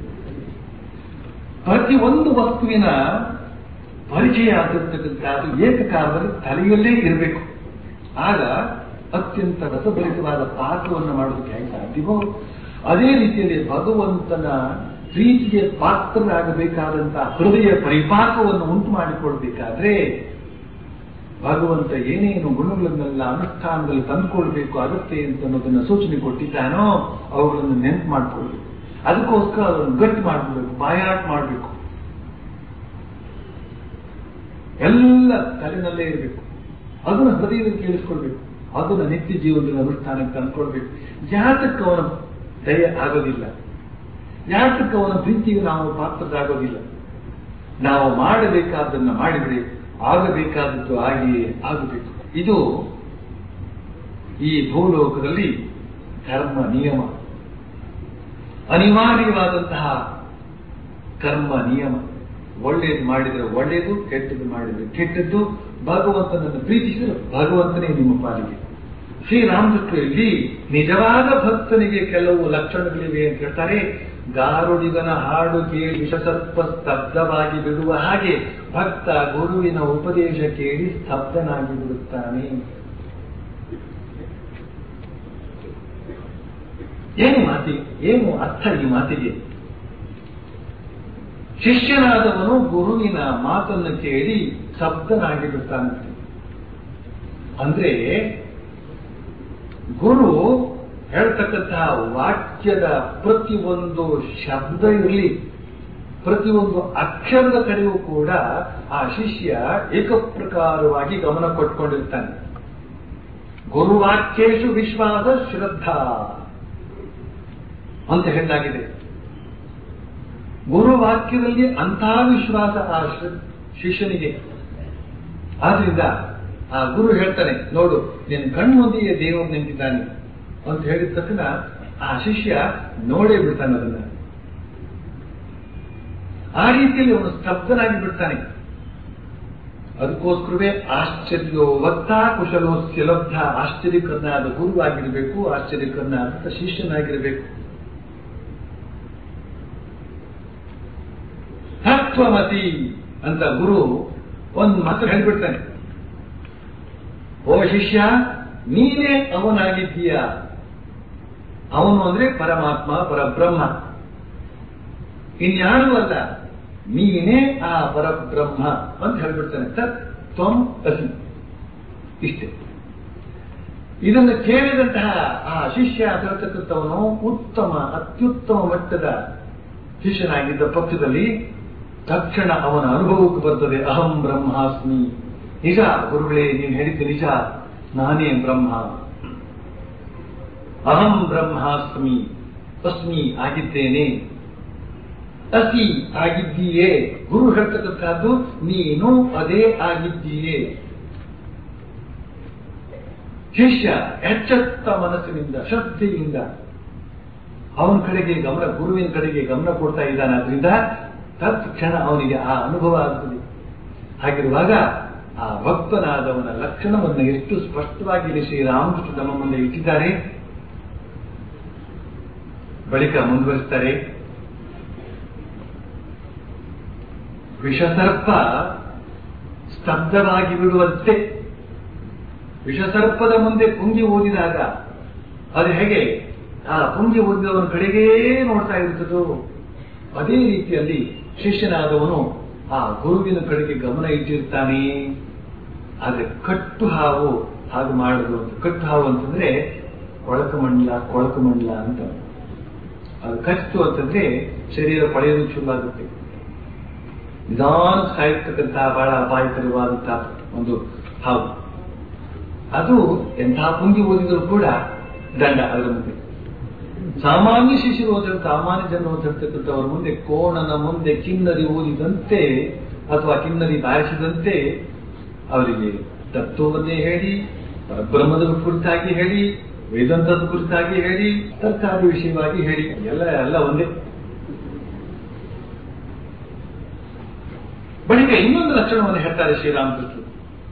Speaker 3: ಪ್ರತಿ ಒಂದು ವಸ್ತುವಿನ ಪರಿಚಯ ಆಗಿರ್ತಕ್ಕಂಥದ್ದು ಏಕಕಾಲದಲ್ಲಿ ತಲೆಯಲ್ಲೇ ಇರಬೇಕು ಆಗ ಅತ್ಯಂತ ರಸಭರಿತವಾದ ಪಾಕವನ್ನು ಮಾಡೋದಕ್ಕೆ ಹೇಗೆ ಸಾಧ್ಯವೋ ಅದೇ ರೀತಿಯಲ್ಲಿ ಭಗವಂತನ ಪ್ರೀತಿಗೆ ಪಾತ್ರರಾಗಬೇಕಾದಂತಹ ಹೃದಯ ಪರಿಪಾಕವನ್ನು ಉಂಟು ಮಾಡಿಕೊಳ್ಬೇಕಾದ್ರೆ ಭಗವಂತ ಏನೇನು ಗುಣಗಳನ್ನೆಲ್ಲ ಅನುಷ್ಠಾನದಲ್ಲಿ ತಂದುಕೊಳ್ಬೇಕು ಅಗತ್ಯ ಅಂತ ಅನ್ನೋದನ್ನ ಸೂಚನೆ ಕೊಟ್ಟಿದ್ದಾನೋ ಅವುಗಳನ್ನು ನೆನಪು ಮಾಡ್ಕೊಳ್ಬೇಕು ಅದಕ್ಕೋಸ್ಕರ ಅದನ್ನು ಗಟ್ಟಿ ಮಾಡ್ಕೊಳ್ಬೇಕು ಬಾಯಾಟ ಮಾಡಬೇಕು ಎಲ್ಲ ತಲೆನಲ್ಲೇ ಇರಬೇಕು ಅದನ್ನು ಹೃದಯದಲ್ಲಿ ಕೇಳಿಸ್ಕೊಳ್ಬೇಕು ಅದನ್ನ ನಿತ್ಯ ಜೀವನದಲ್ಲಿ ಅನುಷ್ಠಾನಕ್ಕೆ ತಂದ್ಕೊಳ್ಬೇಕು ಯಾತಕ್ಕೆ ಅವನ ದಯ ಆಗೋದಿಲ್ಲ ಯಾತಕ್ಕೆ ಅವನ ಪ್ರೀತಿಗೆ ನಾವು ಪಾತ್ರರಾಗೋದಿಲ್ಲ ನಾವು ಮಾಡಬೇಕಾದನ್ನ ಮಾಡಿದ್ರೆ ಆಗಬೇಕಾದದ್ದು ಆಗಿಯೇ ಆಗಬೇಕು ಇದು ಈ ಭೂಲೋಕದಲ್ಲಿ ಧರ್ಮ ನಿಯಮ ಅನಿವಾರ್ಯವಾದಂತಹ ಕರ್ಮ ನಿಯಮ ಒಳ್ಳೇದು ಮಾಡಿದರೆ ಒಳ್ಳೇದು ಕೆಟ್ಟದ್ದು ಮಾಡಿದರೆ ಕೆಟ್ಟದ್ದು ಭಗವಂತನನ್ನು ಪ್ರೀತಿಸಿದರೆ ಭಗವಂತನೇ ನಿಮ್ಮ ಪಾಲಿಗೆ ಶ್ರೀರಾಮಕೃಷ್ಣರು ಇಲ್ಲಿ ನಿಜವಾದ ಭಕ್ತನಿಗೆ ಕೆಲವು ಲಕ್ಷಣಗಳಿವೆ ಅಂತ ಹೇಳ್ತಾರೆ ಗಾರುಡಿಗನ ಹಾಡು ಕೇಳಿ ವಿಷಸರ್ಪ ಸ್ತಬ್ಧವಾಗಿ ಬಿಡುವ ಹಾಗೆ ಭಕ್ತ ಗುರುವಿನ ಉಪದೇಶ ಕೇಳಿ ಸ್ತಬ್ಧನಾಗಿ ಬಿಡುತ್ತಾನೆ ಏನು ಮಾತಿ ಏನು ಅರ್ಥ ಈ ಮಾತಿಗೆ ಶಿಷ್ಯನಾದವನು ಗುರುವಿನ ಮಾತನ್ನು ಕೇಳಿ ಶಬ್ದನಾಗಿ ಬಿಡ್ತಾನಂತೆ ಅಂದ್ರೆ ಗುರು ಹೇಳ್ತಕ್ಕಂತಹ ವಾಕ್ಯದ ಪ್ರತಿಯೊಂದು ಶಬ್ದ ಇರಲಿ ಪ್ರತಿಯೊಂದು ಅಕ್ಷರದ ಕಡೆಯೂ ಕೂಡ ಆ ಶಿಷ್ಯ ಏಕಪ್ರಕಾರವಾಗಿ ಗಮನ ಕೊಟ್ಕೊಂಡಿರ್ತಾನೆ ಗುರುವಾಕ್ಯೇಶು ವಿಶ್ವಾಸ ಶ್ರದ್ಧಾ ಅಂತ ಹೇಳಲಾಗಿದೆ ಗುರುವಾಕ್ಯದಲ್ಲಿ ಅಂತಹ ವಿಶ್ವಾಸ ಆ ಶಿಷ್ಯನಿಗೆ ಆದ್ರಿಂದ ಆ ಗುರು ಹೇಳ್ತಾನೆ ನೋಡು ನಿನ್ನ ಕಣ್ಮುಂದಿಗೆ ದೇವರು ನಿಂತಿದ್ದಾನೆ ಅಂತ ಹೇಳಿದ ತಕ್ಷಣ ಆ ಶಿಷ್ಯ ನೋಡೇ ಬಿಡ್ತಾನೆ ಅದನ್ನ ಆ ರೀತಿಯಲ್ಲಿ ಅವನು ಸ್ತಬ್ಧನಾಗಿ ಬಿಡ್ತಾನೆ ಅದಕ್ಕೋಸ್ಕರವೇ ಆಶ್ಚರ್ಯೋ ವಕ್ತ ಕುಶಲೋ ಸಿಲಬ್ಧ ಆಶ್ಚರ್ಯಕರನಾದ ಗುರುವಾಗಿರಬೇಕು ಆಶ್ಚರ್ಯಕರನಾದ ಶಿಷ್ಯನಾಗಿರಬೇಕು ತತ್ವಮತಿ ಅಂತ ಗುರು ಒಂದು ಮಾತು ಹೇಳ್ಬಿಡ್ತಾನೆ ಓ ಶಿಷ್ಯ ನೀನೇ ಅವನಾಗಿದ್ದೀಯ ಅವನು ಅಂದ್ರೆ ಪರಮಾತ್ಮ ಪರಬ್ರಹ್ಮ ಇನ್ಯಾರು ಅಲ್ಲ ನೀನೇ ಆ ಪರಬ್ರಹ್ಮ ಅಂತ ಹೇಳ್ಬಿಡ್ತಾನೆ ತತ್ ತ್ವಂ ಅಸಿ ಇಷ್ಟೇ ಇದನ್ನು ಕೇಳಿದಂತಹ ಆ ಶಿಷ್ಯ ಹೇಳ್ತಕ್ಕಂಥವನು ಉತ್ತಮ ಅತ್ಯುತ್ತಮ ಮಟ್ಟದ ಶಿಷ್ಯನಾಗಿದ್ದ ಪಕ್ಷದಲ್ಲಿ ತಕ್ಷಣ ಅವನ ಅನುಭವಕ್ಕೆ ಬರ್ತದೆ ಅಹಂ ಬ್ರಹ್ಮಾಸ್ಮಿ ನಿಜ ಗುರುಗಳೇ ನೀವು ಹೇಳಿದ್ದು ನಿಜ ನಾನೇ ಬ್ರಹ್ಮ ಅಹಂ ಬ್ರಹ್ಮಾಸ್ಮಿ ಅಸ್ಮಿ ಆಗಿದ್ದೇನೆ ಅಸಿ ಆಗಿದ್ದೀಯೇ ಗುರು ಹೇಳ್ತಕ್ಕಂಥದ್ದು ನೀನು ಅದೇ ಆಗಿದ್ದೀಯೇ ಶಿಷ್ಯ ಎಚ್ಚೆತ್ತ ಮನಸ್ಸಿನಿಂದ ಶ್ರದ್ಧೆಯಿಂದ ಅವನ ಕಡೆಗೆ ಗಮನ ಗುರುವಿನ ಕಡೆಗೆ ಗಮನ ಕೊಡ್ತಾ ಇದ್ದಾನೆ ಆದ್ರಿಂದ ತತ್ಕ್ಷಣ ಅವನಿಗೆ ಆ ಅನುಭವ ಆಗ್ತದೆ ಹಾಗಿರುವಾಗ ಆ ಭಕ್ತನಾದವನ ಲಕ್ಷಣವನ್ನು ಎಷ್ಟು ಸ್ಪಷ್ಟವಾಗಿ ಇಲ್ಲಿ ಶ್ರೀರಾಮಕೃಷ್ಣ ನಮ್ಮ ಮುಂದೆ ಇಟ್ಟಿದ್ದಾರೆ ಬಳಿಕ ಮುಂದುವರಿಸ್ತಾರೆ ವಿಷಸರ್ಪ ಸ್ತಬ್ಧವಾಗಿ ಬಿಡುವಂತೆ ವಿಷಸರ್ಪದ ಮುಂದೆ ಪುಂಗಿ ಓದಿದಾಗ ಅದು ಹೇಗೆ ಆ ಪುಂಗಿ ಓದಿದವನ ಕಡೆಗೇ ನೋಡ್ತಾ ಇರುತ್ತದೋ ಅದೇ ರೀತಿಯಲ್ಲಿ ಶಿಷ್ಯನಾದವನು ಆ ಗುರುವಿನ ಕಡೆಗೆ ಗಮನ ಇಟ್ಟಿರ್ತಾನೆ ಆದ್ರೆ ಕಟ್ಟು ಹಾವು ಹಾಗೆ ಮಾಡುದು ಅಂತ ಕಟ್ಟು ಹಾವು ಅಂತಂದ್ರೆ ಕೊಳಕ ಮಂಡಲ ಕೊಳಕ ಮಂಡಲ ಅಂತ ಅದು ಕಚ್ತು ಅಂತಂದ್ರೆ ಶರೀರ ಪಳೆಯೋದು ಶುರು ಆಗುತ್ತೆ ನಿಧಾನ ಸಾಯ್ತಕ್ಕಂತಹ ಬಹಳ ಅಪಾಯಕರವಾದಂತಹ ಒಂದು ಹಾವು ಅದು ಎಂತಹ ಪುಂಗಿ ಓದಿದ್ರು ಕೂಡ ದಂಡ ಅದರ ಮುಂದೆ ಸಾಮಾನ್ಯ ಶಿಷ್ಯರು ಓದ ಸಾಮಾನ್ಯ ಜನ ಓದಿರ್ತಕ್ಕಂಥವ್ರ ಮುಂದೆ ಕೋಣನ ಮುಂದೆ ಕಿನ್ನರಿ ಓದಿದಂತೆ ಅಥವಾ ಕಿನ್ನರಿ ಬಾರಿಸಿದಂತೆ ಅವರಿಗೆ ತತ್ವವನ್ನೇ ಹೇಳಿ ಬ್ರಹ್ಮದ ಕುರಿತಾಗಿ ಹೇಳಿ ವೇದಾಂತದ ಕುರಿತಾಗಿ ಹೇಳಿ ತರ್ಕಾರಿ ವಿಷಯವಾಗಿ ಹೇಳಿ ಎಲ್ಲ ಎಲ್ಲ ಒಂದೇ ಬಳಿಕ ಇನ್ನೊಂದು ಲಕ್ಷಣವನ್ನು ಹೇಳ್ತಾರೆ ಶ್ರೀರಾಮಕೃಷ್ಣರು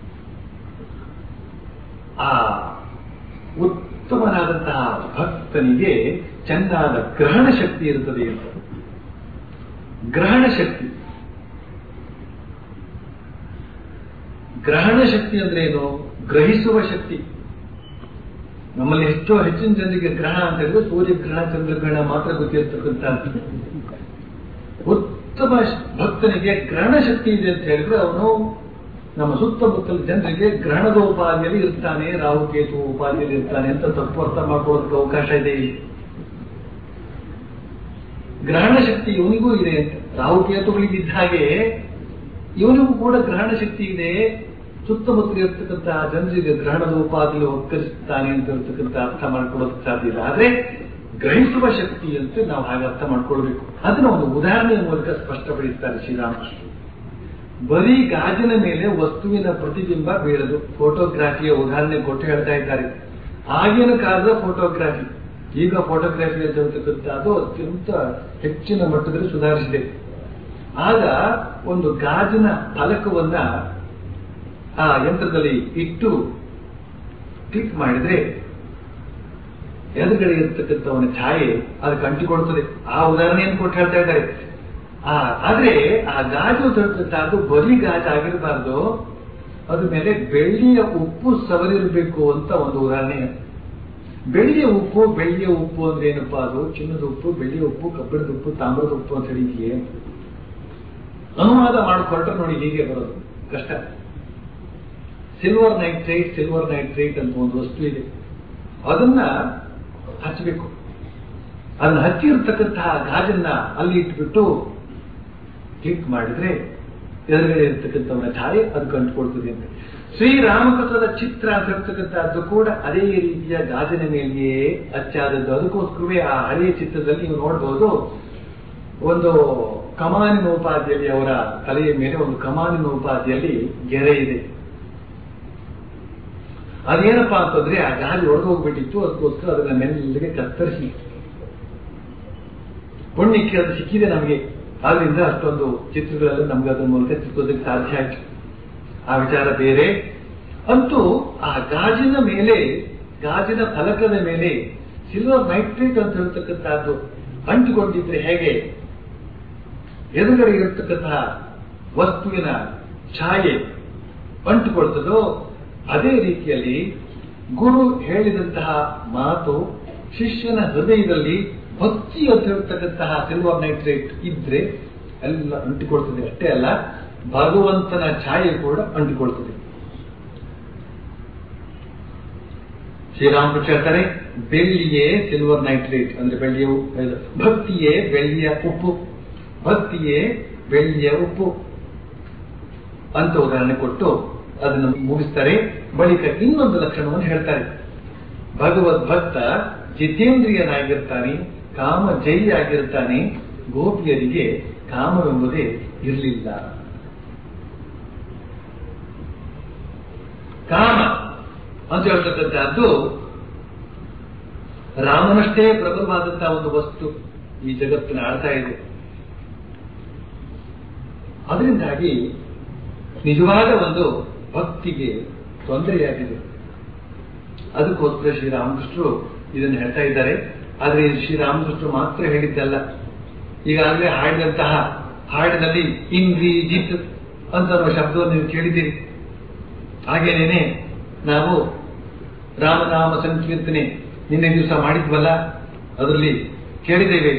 Speaker 3: ಆ ಉತ್ತಮನಾದಂತಹ ಭಕ್ತನಿಗೆ ಚೆನ್ನಾದ ಗ್ರಹಣ ಶಕ್ತಿ ಇರುತ್ತದೆ ಅಂತ ಗ್ರಹಣ ಶಕ್ತಿ ಗ್ರಹಣ ಶಕ್ತಿ ಅಂದ್ರೆ ಏನು ಗ್ರಹಿಸುವ ಶಕ್ತಿ ನಮ್ಮಲ್ಲಿ ಹೆಚ್ಚು ಹೆಚ್ಚಿನ ಜನರಿಗೆ ಗ್ರಹಣ ಅಂತ ಹೇಳಿದ್ರೆ ಸೂರ್ಯಗ್ರಹಣ ಚಂದ್ರಗ್ರಹಣ ಮಾತ್ರ ಗೊತ್ತಿರ್ತಕ್ಕಂಥ ಉತ್ತಮ ಭಕ್ತನಿಗೆ ಗ್ರಹಣ ಶಕ್ತಿ ಇದೆ ಅಂತ ಹೇಳಿದ್ರೆ ಅವನು ನಮ್ಮ ಸುತ್ತಮುತ್ತಲ ಜನರಿಗೆ ಗ್ರಹಣದ ಉಪಾಧಿಯಲ್ಲಿ ಇರ್ತಾನೆ ರಾಹುಕೇತು ಉಪಾಧಿಯಲ್ಲಿ ಇರ್ತಾನೆ ಅಂತ ತಪ್ಪು ಅರ್ಥ ಮಾಡ್ಕೊಳ್ಳೋದಕ್ಕೆ ಅವಕಾಶ ಇದೆ ಗ್ರಹಣ ಶಕ್ತಿ ಇವನಿಗೂ ಇದೆ ಅಂತ ರಾಹುಕೇತುಗಳಿಗಿದ್ದ ಹಾಗೆ ಇವನಿಗೂ ಕೂಡ ಗ್ರಹಣ ಶಕ್ತಿ ಇದೆ ಸುತ್ತಮುತ್ತಲು ಇರ್ತಕ್ಕಂಥ ಜನರಿಗೆ ಗ್ರಹಣದ ಉಪಾದಿಯಲ್ಲಿ ಒಕ್ಕರಿಸ್ತಾನೆ ಅಂತ ಇರ್ತಕ್ಕಂಥ ಅರ್ಥ ಮಾಡ್ಕೊಳ್ಳೋದಕ್ಕೆ ಸಾಧ್ಯ ಇಲ್ಲ ಆದ್ರೆ ಗ್ರಹಿಸುವ ಶಕ್ತಿ ಅಂತ ನಾವು ಹಾಗೆ ಅರ್ಥ ಮಾಡ್ಕೊಳ್ಬೇಕು ಅದನ್ನ ಒಂದು ಉದಾಹರಣೆಯ ಮೂಲಕ ಸ್ಪಷ್ಟಪಡಿಸ್ತಾರೆ ಶ್ರೀರಾಮಕೃಷ್ಣ ಬರೀ ಗಾಜಿನ ಮೇಲೆ ವಸ್ತುವಿನ ಪ್ರತಿಬಿಂಬ ಬೀಳದು ಫೋಟೋಗ್ರಾಫಿಯ ಉದಾಹರಣೆ ಕೊಟ್ಟು ಹೇಳ್ತಾ ಇದ್ದಾರೆ ಆಗಿನ ಕಾಲದ ಫೋಟೋಗ್ರಾಫಿ ಈಗ ಫೋಟೋಗ್ರಫಿ ಅಂತ ಹೇಳ್ತಕ್ಕಂಥದ್ದು ಅತ್ಯಂತ ಹೆಚ್ಚಿನ ಮಟ್ಟದಲ್ಲಿ ಸುಧಾರಿಸಿದೆ ಆಗ ಒಂದು ಗಾಜಿನ ಫಲಕವನ್ನ ಆ ಯಂತ್ರದಲ್ಲಿ ಇಟ್ಟು ಕ್ಲಿಕ್ ಮಾಡಿದ್ರೆ ಎದುರುಗಡೆ ಇರತಕ್ಕಂಥವನ ಛಾಯೆ ಅದಕ್ಕೆ ಅಂಟಿಕೊಳ್ತದೆ ಆ ಉದಾಹರಣೆಯನ್ನು ಕೊಟ್ಟು ಹೇಳ್ತಾ ಇದ್ದಾರೆ ಆ ಆದ್ರೆ ಆ ಗಾಜು ತರ್ತಕ್ಕಂಥದ್ದು ಬರೀ ಗಾಜು ಆಗಿರಬಾರ್ದು ಅದ್ರ ಮೇಲೆ ಬೆಳ್ಳಿಯ ಉಪ್ಪು ಸವರಿರಬೇಕು ಅಂತ ಒಂದು ಉದಾಹರಣೆ ಬೆಳ್ಳಿಯ ಉಪ್ಪು ಬೆಳ್ಳಿಯ ಉಪ್ಪು ಅಂದ್ರೆ ಏನಪ್ಪಾ ಅದು ಚಿನ್ನದ ಉಪ್ಪು ಬೆಳ್ಳಿಯ ಉಪ್ಪು ಕಬ್ಬಿಣದ ಉಪ್ಪು ತಾಮ್ರದ ಉಪ್ಪು ಅಂತ ಹೇಳಿದೆಯೇ ಅನುವಾದ ಮಾಡಿಕೊಟ್ರೆ ನೋಡಿ ಹೀಗೆ ಬರೋದು ಕಷ್ಟ ಸಿಲ್ವರ್ ನೈಟ್ರೇಟ್ ಸಿಲ್ವರ್ ನೈಟ್ರೇಟ್ ಅಂತ ಒಂದು ವಸ್ತು ಇದೆ ಅದನ್ನ ಹಚ್ಚಬೇಕು ಅದನ್ನ ಹಚ್ಚಿರ್ತಕ್ಕಂತಹ ಗಾಜನ್ನ ಅಲ್ಲಿ ಇಟ್ಬಿಟ್ಟು ಕ್ಲಿಕ್ ಮಾಡಿದ್ರೆ ಎದುರುಗಡೆ ಇರ್ತಕ್ಕಂಥವನ ಛಾಯೆ ಅದು ಕಂಡುಕೊಳ್ತದೆ ಅಂತ ಶ್ರೀರಾಮಕೃಷ್ಣದ ಚಿತ್ರ ಅಂತ ಇರ್ತಕ್ಕಂಥದ್ದು ಕೂಡ ಅದೇ ರೀತಿಯ ಗಾಜಿನ ಮೇಲೆಯೇ ಹಚ್ಚಾದದ್ದು ಅದಕ್ಕೋಸ್ಕರವೇ ಆ ಹಳೆಯ ಚಿತ್ರದಲ್ಲಿ ನೀವು ನೋಡಬಹುದು ಒಂದು ಕಮಾನಿನ ಉಪಾಧಿಯಲ್ಲಿ ಅವರ ತಲೆಯ ಮೇಲೆ ಒಂದು ಕಮಾನಿನ ಉಪಾಧಿಯಲ್ಲಿ ಗೆರೆ ಇದೆ ಅದೇನಪ್ಪಾ ಅಂತಂದ್ರೆ ಆ ಗಾಳಿ ಒಡೆದು ಹೋಗ್ಬಿಟ್ಟಿತ್ತು ಅದಕ್ಕೋಸ್ಕರ ಅದನ್ನ ಮೆಲ್ಲಗೆ ಕತ್ತರಿಸಿ ಪುಣ್ಯಕ್ಕೆ ಅದು ಸಿಕ್ಕಿದೆ ನಮಗೆ ಆದ್ರಿಂದ ಅಷ್ಟೊಂದು ಚಿತ್ರಗಳೆಲ್ಲ ನಮ್ಗೆ ಅದರ ಮೂಲಕ ಸಿಕ್ಕೋದಕ್ಕೆ ಸಾಧ್ಯ ಆಯ್ತು ಆ ವಿಚಾರ ಬೇರೆ ಅಂತೂ ಆ ಗಾಜಿನ ಮೇಲೆ ಗಾಜಿನ ಫಲಕದ ಮೇಲೆ ಸಿಲ್ವರ್ ನೈಟ್ರೇಟ್ ಅಂತ ಹೇಳ್ತಕ್ಕಂಥದ್ದು ಅಂಟಿಕೊಂಡಿದ್ರೆ ಹೇಗೆ ಎದುರುಗಡೆ ಇರತಕ್ಕಂತಹ ವಸ್ತುವಿನ ಛಾಯೆ ಅಂಟಿಕೊಳ್ತದೋ ಅದೇ ರೀತಿಯಲ್ಲಿ ಗುರು ಹೇಳಿದಂತಹ ಮಾತು ಶಿಷ್ಯನ ಹೃದಯದಲ್ಲಿ ಭಕ್ತಿ ಅಂತ ಹೇಳ್ತಕ್ಕಂತಹ ಸಿಲ್ವರ್ ನೈಟ್ರೇಟ್ ಇದ್ರೆ ಎಲ್ಲ ಅಂಟಿಕೊಳ್ತದೆ ಅಷ್ಟೇ ಅಲ್ಲ ಭಗವಂತನ ಛಾಯೆ ಕೂಡ ಅಂಟಿಕೊಳ್ತದೆ ಶ್ರೀರಾಮಕೃಷ್ಣ ಹೇಳ್ತಾರೆ ಬೆಳ್ಳಿಯೇ ಸಿಲ್ವರ್ ನೈಟ್ರೇಟ್ ಅಂದ್ರೆ ಬೆಳ್ಳಿಯ ಭಕ್ತಿಯೇ ಬೆಳ್ಳಿಯ ಉಪ್ಪು ಭಕ್ತಿಯೇ ಬೆಳ್ಳಿಯ ಉಪ್ಪು ಅಂತ ಉದಾಹರಣೆ ಕೊಟ್ಟು ಅದನ್ನು ಮುಗಿಸ್ತಾರೆ ಬಳಿಕ ಇನ್ನೊಂದು ಲಕ್ಷಣವನ್ನು ಹೇಳ್ತಾರೆ ಭಗವದ್ ಭಕ್ತ ಜಿತೇಂದ್ರಿಯನಾಗಿರ್ತಾನೆ ಕಾಮ ಜೈ ಆಗಿರ್ತಾನೆ ಗೋಪಿಯರಿಗೆ ಕಾಮವೆಂಬುದೇ ಇರಲಿಲ್ಲ ಕಾಮ ಅಂತ ಹೇಳ್ತಕ್ಕಂಥದ್ದು ರಾಮನಷ್ಟೇ ಪ್ರಬಲವಾದಂತಹ ಒಂದು ವಸ್ತು ಈ ಜಗತ್ತಿನ ಆಳ್ತಾ ಇದೆ ಅದರಿಂದಾಗಿ ನಿಜವಾದ ಒಂದು ಭಕ್ತಿಗೆ ತೊಂದರೆಯಾಗಿದೆ ಅದಕ್ಕೋಸ್ಕರ ಶ್ರೀರಾಮಕೃಷ್ಣರು ಇದನ್ನು ಹೇಳ್ತಾ ಇದ್ದಾರೆ ಆದ್ರೆ ಇದು ಶ್ರೀರಾಮಕೃಷ್ಣರು ಮಾತ್ರ ಹೇಳಿದ್ದಲ್ಲ ಈಗಾಗಲೇ ಹಾಡಿದಂತಹ ಹಾಡಿನಲ್ಲಿ ಇಂಗ್ರಿ ಜಿತ್ ಅಂತ ಅನ್ನೋ ಶಬ್ದವನ್ನು ನೀವು ಕೇಳಿದ್ದೀರಿ ಹಾಗೇನೇನೆ ನಾವು ರಾಮನಾಮ ಸಂಕೀರ್ತನೆ ನಿನ್ನೆ ದಿವಸ ಮಾಡಿದ್ವಲ್ಲ ಅದರಲ್ಲಿ ಕೇಳಿದ್ದೇವೆ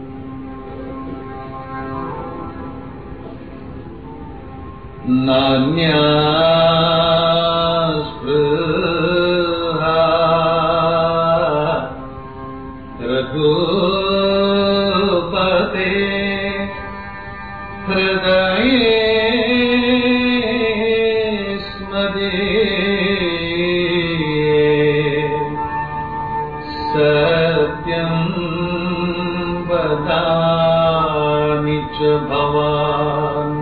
Speaker 3: ನಾನ್ಯ ರಘುಪತೆ ಹೃದಯೇ ಸ್ಮರೇ ಸತ್ಯಂ ವದಾಮಿ ಚ ಭವಾನ್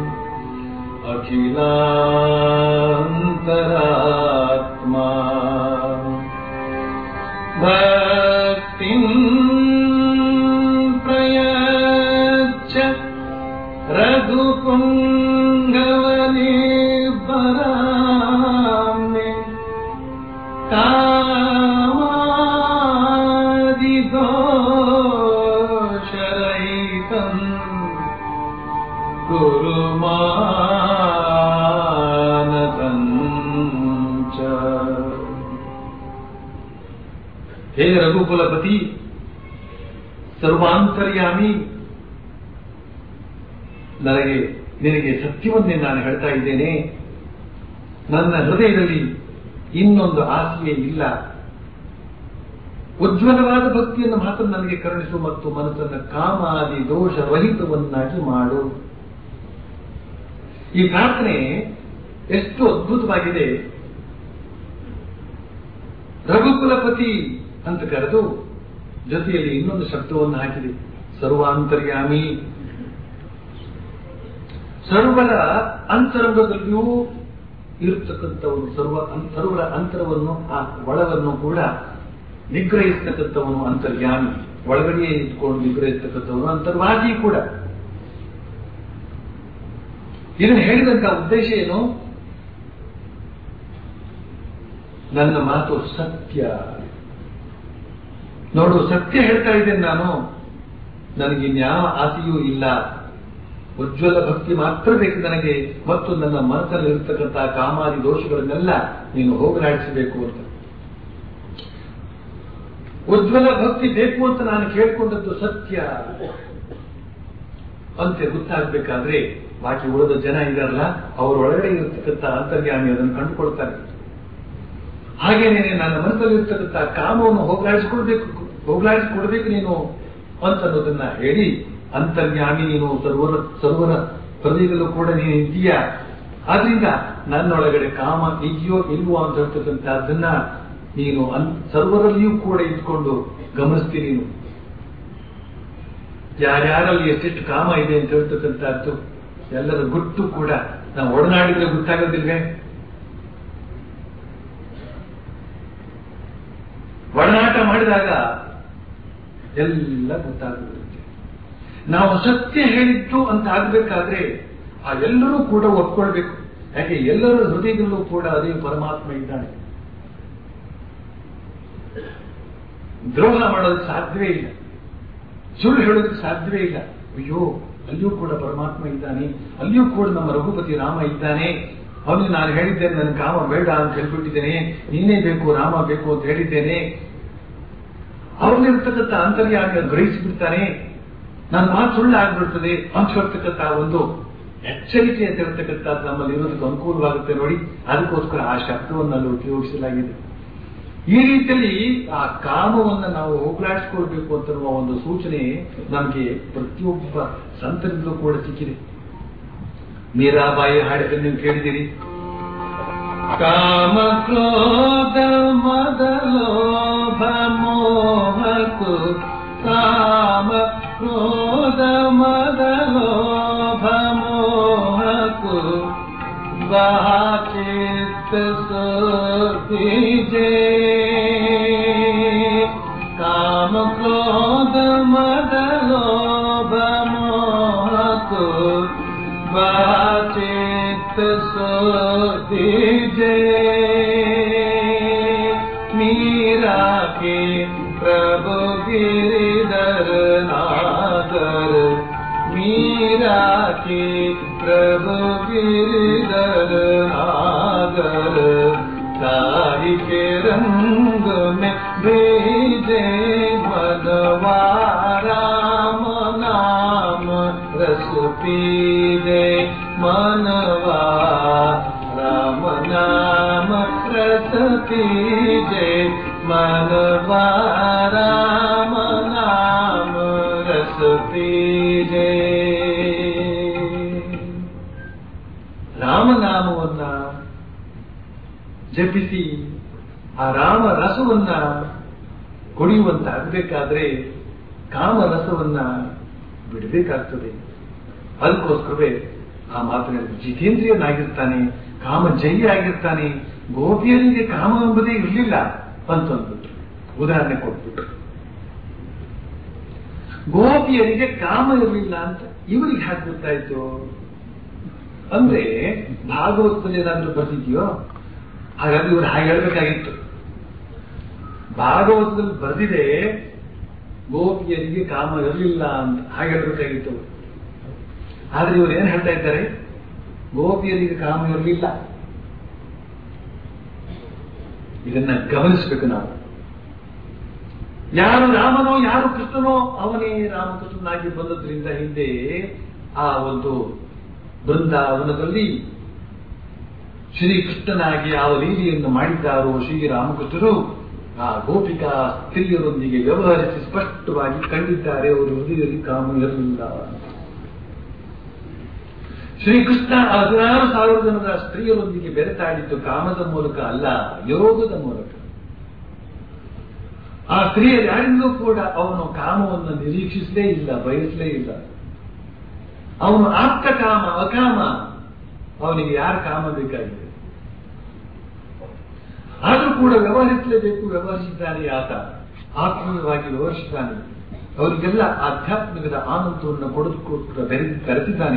Speaker 3: अखिलान्तरात्मा भक्तिं प्रयच्छ रघुपुङ्गवनिर्भराम्ने कामादिदोषरहितम् कुरु ಮಾನಸಂಚ ಹೇ ರಘುಕುಲಪತಿ ಸರ್ವಾಂತರ್ಯಾಮಿ ನನಗೆ ನಿನಗೆ ಸತ್ಯವನ್ನೇ ನಾನು ಹೇಳ್ತಾ ಇದ್ದೇನೆ ನನ್ನ ಹೃದಯದಲ್ಲಿ ಇನ್ನೊಂದು ಆಸೆಯೇ ಇಲ್ಲ ಉಜ್ವಲವಾದ ಭಕ್ತಿಯನ್ನು ಮಾತ್ರ ನನಗೆ ಕರುಣಿಸು ಮತ್ತು ಮನಸ್ಸನ್ನು ಕಾಮಾದಿ ದೋಷ ರಹಿತವನ್ನಾಗಿ ಮಾಡು ಈ ಪ್ರಾರ್ಥನೆ ಎಷ್ಟು ಅದ್ಭುತವಾಗಿದೆ ರಘುಕುಲಪತಿ ಅಂತ ಕರೆದು ಜೊತೆಯಲ್ಲಿ ಇನ್ನೊಂದು ಶಬ್ದವನ್ನು ಹಾಕಿದೆ ಸರ್ವಾಂತರ್ಯಾಮಿ ಸರ್ವರ ಅಂತರಂಗದಲ್ಲಿಯೂ ಇರತಕ್ಕಂಥವನು ಸರ್ವ ಸರ್ವರ ಅಂತರವನ್ನು ಆ ಒಳವನ್ನು ಕೂಡ ನಿಗ್ರಹಿಸ್ತಕ್ಕಂಥವನು ಅಂತರ್ಯಾಮಿ ಒಳಗಡೆಯೇ ಇದ್ಕೊಂಡು ನಿಗ್ರಹಿಸ್ತಕ್ಕಂಥವನು ಅಂತರ್ವಾದಿ ಕೂಡ ಇದನ್ನು ಹೇಳಿದಂತ ಉದ್ದೇಶ ಏನು ನನ್ನ ಮಾತು ಸತ್ಯ ನೋಡು ಸತ್ಯ ಹೇಳ್ತಾ ಇದ್ದೇನೆ ನಾನು ನನಗಿನ್ಯಾವ ಆಸೆಯೂ ಇಲ್ಲ ಉಜ್ವಲ ಭಕ್ತಿ ಮಾತ್ರ ಬೇಕು ನನಗೆ ಮತ್ತು ನನ್ನ ಮನಸ್ಸಲ್ಲಿ ಇರತಕ್ಕಂಥ ಕಾಮಾದಿ ದೋಷಗಳನ್ನೆಲ್ಲ ನೀನು ಹೋಗಲಾಡಿಸಬೇಕು ಅಂತ ಉಜ್ವಲ ಭಕ್ತಿ ಬೇಕು ಅಂತ ನಾನು ಕೇಳ್ಕೊಂಡದ್ದು ಸತ್ಯ ಅಂತ ಗೊತ್ತಾಗಬೇಕಾದ್ರೆ ಬಾಕಿ ಉಳಿದ ಜನ ಇದಾರಲ್ಲ ಅವರ ಒಳಗಡೆ ಇರತಕ್ಕಂಥ ಅಂತರ್ಯಾಮಿ ಅದನ್ನು ಕಂಡುಕೊಳ್ತಾರೆ ಹಾಗೇನೆ ನನ್ನ ಮನಸ್ಸಲ್ಲಿ ಇರ್ತಕ್ಕಂಥ ಕಾಮವನ್ನು ಹೋಗಲಾಡಿಸಿಕೊಳ್ಬೇಕು ಹೋಗಲಾಡಿಸಿಕೊಡ್ಬೇಕು ನೀನು ಅಂತ ಅನ್ನೋದನ್ನ ಹೇಳಿ ಅಂತರ್ಯಾಮಿ ನೀನು ಸರ್ವರ ಸರ್ವರ ಹೃದಯದಲ್ಲೂ ಕೂಡ ನೀನು ಇದೆಯಾ ಆದ್ರಿಂದ ನನ್ನೊಳಗಡೆ ಕಾಮ ಇದೆಯೋ ಇಲ್ವೋ ಅಂತ ಹೇಳ್ತಕ್ಕಂಥದ್ದನ್ನ ನೀನು ಅನ್ ಸರ್ವರಲ್ಲಿಯೂ ಕೂಡ ಇದ್ಕೊಂಡು ಗಮನಿಸ್ತೀನಿ ನೀನು ಯಾರ್ಯಾರಲ್ಲಿ ಎಷ್ಟೆಷ್ಟು ಕಾಮ ಇದೆ ಅಂತ ಹೇಳ್ತಕ್ಕಂಥದ್ದು ಎಲ್ಲರ ಗುಟ್ಟು ಕೂಡ ನಾವು ಒಡನಾಡಿದ್ರೆ ಗೊತ್ತಾಗೋದಿಲ್ವೇ ಒಡನಾಟ ಮಾಡಿದಾಗ ಎಲ್ಲ ಗೊತ್ತಾಗ್ಬಿಡುತ್ತೆ ನಾವು ಸತ್ಯ ಹೇಳಿದ್ದು ಅಂತ ಆಗ್ಬೇಕಾದ್ರೆ ಆ ಎಲ್ಲರೂ ಕೂಡ ಒಪ್ಕೊಳ್ಬೇಕು ಯಾಕೆ ಎಲ್ಲರ ಹೃದಯದಲ್ಲೂ ಕೂಡ ಅದೇ ಪರಮಾತ್ಮ ಇದ್ದಾನೆ ದ್ರೋಹ ಮಾಡೋದಕ್ಕೆ ಸಾಧ್ಯವೇ ಇಲ್ಲ ಸುಳ್ಳು ಹೇಳೋದಕ್ಕೆ ಸಾಧ್ಯವೇ ಇಲ್ಲ ಅಯ್ಯೋ ಅಲ್ಲಿಯೂ ಕೂಡ ಪರಮಾತ್ಮ ಇದ್ದಾನೆ ಅಲ್ಲಿಯೂ ಕೂಡ ನಮ್ಮ ರಘುಪತಿ ರಾಮ ಇದ್ದಾನೆ ಅವನು ನಾನು ಹೇಳಿದ್ದೇನೆ ನನ್ನ ಕಾಮ ಬೇಡ ಅಂತ ಹೇಳ್ಬಿಟ್ಟಿದ್ದೇನೆ ನೀನೇ ಬೇಕು ರಾಮ ಬೇಕು ಅಂತ ಹೇಳಿದ್ದೇನೆ ಅವ್ರಲ್ಲಿರ್ತಕ್ಕಂಥ ಅಂತರ್ಯಾಮಿ ಗ್ರಹಿಸಿಬಿಡ್ತಾನೆ ನನ್ನ ಮಾತು ಸುಳ್ಳು ಆಗ್ಬಿಡ್ತದೆ ಅಂತ ಹೇಳ್ತಕ್ಕಂಥ ಒಂದು ಎಚ್ಚರಿಕೆ ಅಂತ ಹೇಳ್ತಕ್ಕಂಥದ್ದು ನಮ್ಮಲ್ಲಿ ಇರೋದಕ್ಕೆ ಅನುಕೂಲವಾಗುತ್ತೆ ನೋಡಿ ಅದಕ್ಕೋಸ್ಕರ ಆ ಶಬ್ದವನ್ನು ಅಲ್ಲಿ ಉಪಯೋಗಿಸಲಾಗಿದೆ ಈ ರೀತಿಯಲ್ಲಿ ಆ ಕಾಮವನ್ನು ನಾವು ಹೋಗಲಾಡಿಸ್ಕೊಳ್ಬೇಕು ಅಂತ ಒಂದು ಸೂಚನೆ ನಮಗೆ ಪ್ರತಿಯೊಬ್ಬ ಸಂತರಿಂದಲೂ ಕೂಡ ಸಿಕ್ಕಿದೆ ಮೀರಾಬಾಯಿ ಹಾಡಿದ್ದನ್ನು ನೀವು ಕೇಳಿದಿರಿ
Speaker 1: ಕಾಮ ಕ್ರೋಧ ಮದ ಲೋಭ ಮೋಹಕು ಕಾಮ ಕ್ರೋಧ ಮದ ಲೋಭ ಮೋಹಕು ಬಾಚಿತ್ ಸೋತಿಜೆ ಕಾಮ ಕ್ರೋಧ ಮದ ಲೋಭ ಮೋಹಕು बाचित सो दीजे मीरा के प्रभु गिरिधर नागर मीरा के प्रभु गिरिधर नागर सारी के रंग में भेजे मनवा राम नाम रस पीजे मनवा राम नाम रस पीजे मनवा राम नाम रस पीजे
Speaker 3: ರಾಮನಾಮವನ್ನ ಜಪಿಸಿ ಆ ರಾಮ ರಸವನ್ನ ಕುಡಿಯುವಂತ ಆಗ್ಬೇಕಾದ್ರೆ ಕಾಮ ರಸವನ್ನ ಬಿಡಬೇಕಾಗ್ತದೆ ಅದಕ್ಕೋಸ್ಕರವೇ ಆ ಮಾತಿನಲ್ಲಿ ಜಿತೇಂದ್ರಿಯನಾಗಿರ್ತಾನೆ ಕಾಮ ಜಯಿ ಆಗಿರ್ತಾನೆ ಗೋಪಿಯರಿಗೆ ಕಾಮ ಎಂಬುದೇ ಇರಲಿಲ್ಲ ಅಂತಂದ್ಬಿಟ್ಟು ಉದಾಹರಣೆ ಕೊಟ್ಬಿಟ್ಟು ಗೋಪಿಯರಿಗೆ ಕಾಮ ಇರಲಿಲ್ಲ ಅಂತ ಇವರಿಗೆ ಹಾಗೆ ಗೊತ್ತಾಯ್ತು ಅಂದ್ರೆ ಭಾಗವತದಲ್ಲಿ ಏನಾದ್ರೂ ಬರ್ತಿದ್ಯೋ ಹಾಗಾದ್ರೆ ಇವರು ಹಾಗೆ ಹೇಳ್ಬೇಕಾಗಿತ್ತು ಭಾಗವತದಲ್ಲಿ ಬರೆದಿದೆ ಗೋಪಿಯರಿಗೆ ಕಾಮ ಇರಲಿಲ್ಲ ಅಂತ ಹಾಗೆ ಹೇಳ್ಬೇಕಾಗಿತ್ತು ಅವ್ರು. ಆದ್ರೆ ಇವರು ಏನ್ ಹೇಳ್ತಾ ಇದ್ದಾರೆ ಗೋಪಿಯರಿಗೆ ಕಾಮ ಇರಲಿಲ್ಲ ಇದನ್ನ ಗಮನಿಸಬೇಕು ನಾವು ಯಾರು ರಾಮನೋ ಯಾರು ಕೃಷ್ಣನೋ ಅವನೇ ರಾಮಕೃಷ್ಣನಾಗಿ ಬಂದದ್ರಿಂದ ಹಿಂದೆ ಆ ಒಂದು ಬೃಂದಾವನದಲ್ಲಿ ಶ್ರೀಕೃಷ್ಣನಾಗಿ ಯಾವ ಲೀಲೆಯನ್ನು ಮಾಡಿದ್ದಾರೋ ಶ್ರೀರಾಮಕೃಷ್ಣರು ಆ ಗೋಪಿಕಾ ಸ್ತ್ರೀಯರೊಂದಿಗೆ ವ್ಯವಹರಿಸಿ ಸ್ಪಷ್ಟವಾಗಿ ಕಂಡಿದ್ದಾರೆ ಅವರು ಹೃದಯದಲ್ಲಿ ಕಾಮ ಇರಲಿಲ್ಲ ಶ್ರೀಕೃಷ್ಣ ಹದಿನಾರು ಸಾವಿರ ಜನರ ಸ್ತ್ರೀಯರೊಂದಿಗೆ ಬೆರೆತಾಡಿದ್ದು ಕಾಮದ ಮೂಲಕ ಅಲ್ಲ ಯೋಗದ ಮೂಲಕ ಆ ಸ್ತ್ರೀಯರು ಯಾರಿಂದಲೂ ಕೂಡ ಅವನು ಕಾಮವನ್ನು ನಿರೀಕ್ಷಿಸಲೇ ಇಲ್ಲ ಬಯಸಲೇ ಇಲ್ಲ ಅವನು ಆಪ್ತ ಕಾಮ ಅಕಾಮ ಅವನಿಗೆ ಯಾರ ಕಾಮ ಬೇಕಾಗಿದೆ ಆದ್ರೂ ಕೂಡ ವ್ಯವಹರಿಸಲೇಬೇಕು ವ್ಯವಹರಿಸಿದ್ದಾನೆ ಆತ ಆತ್ಮೀಯವಾಗಿ ವ್ಯವಹರಿಸಿದ್ದಾನೆ ಅವರಿಗೆಲ್ಲ ಆಧ್ಯಾತ್ಮಿಕದ ಆನಂದವನ್ನು ಕೊಡುಕೊಟ್ಟು ಬೆರೆಸಿ ಕರೆಸಿದ್ದಾನೆ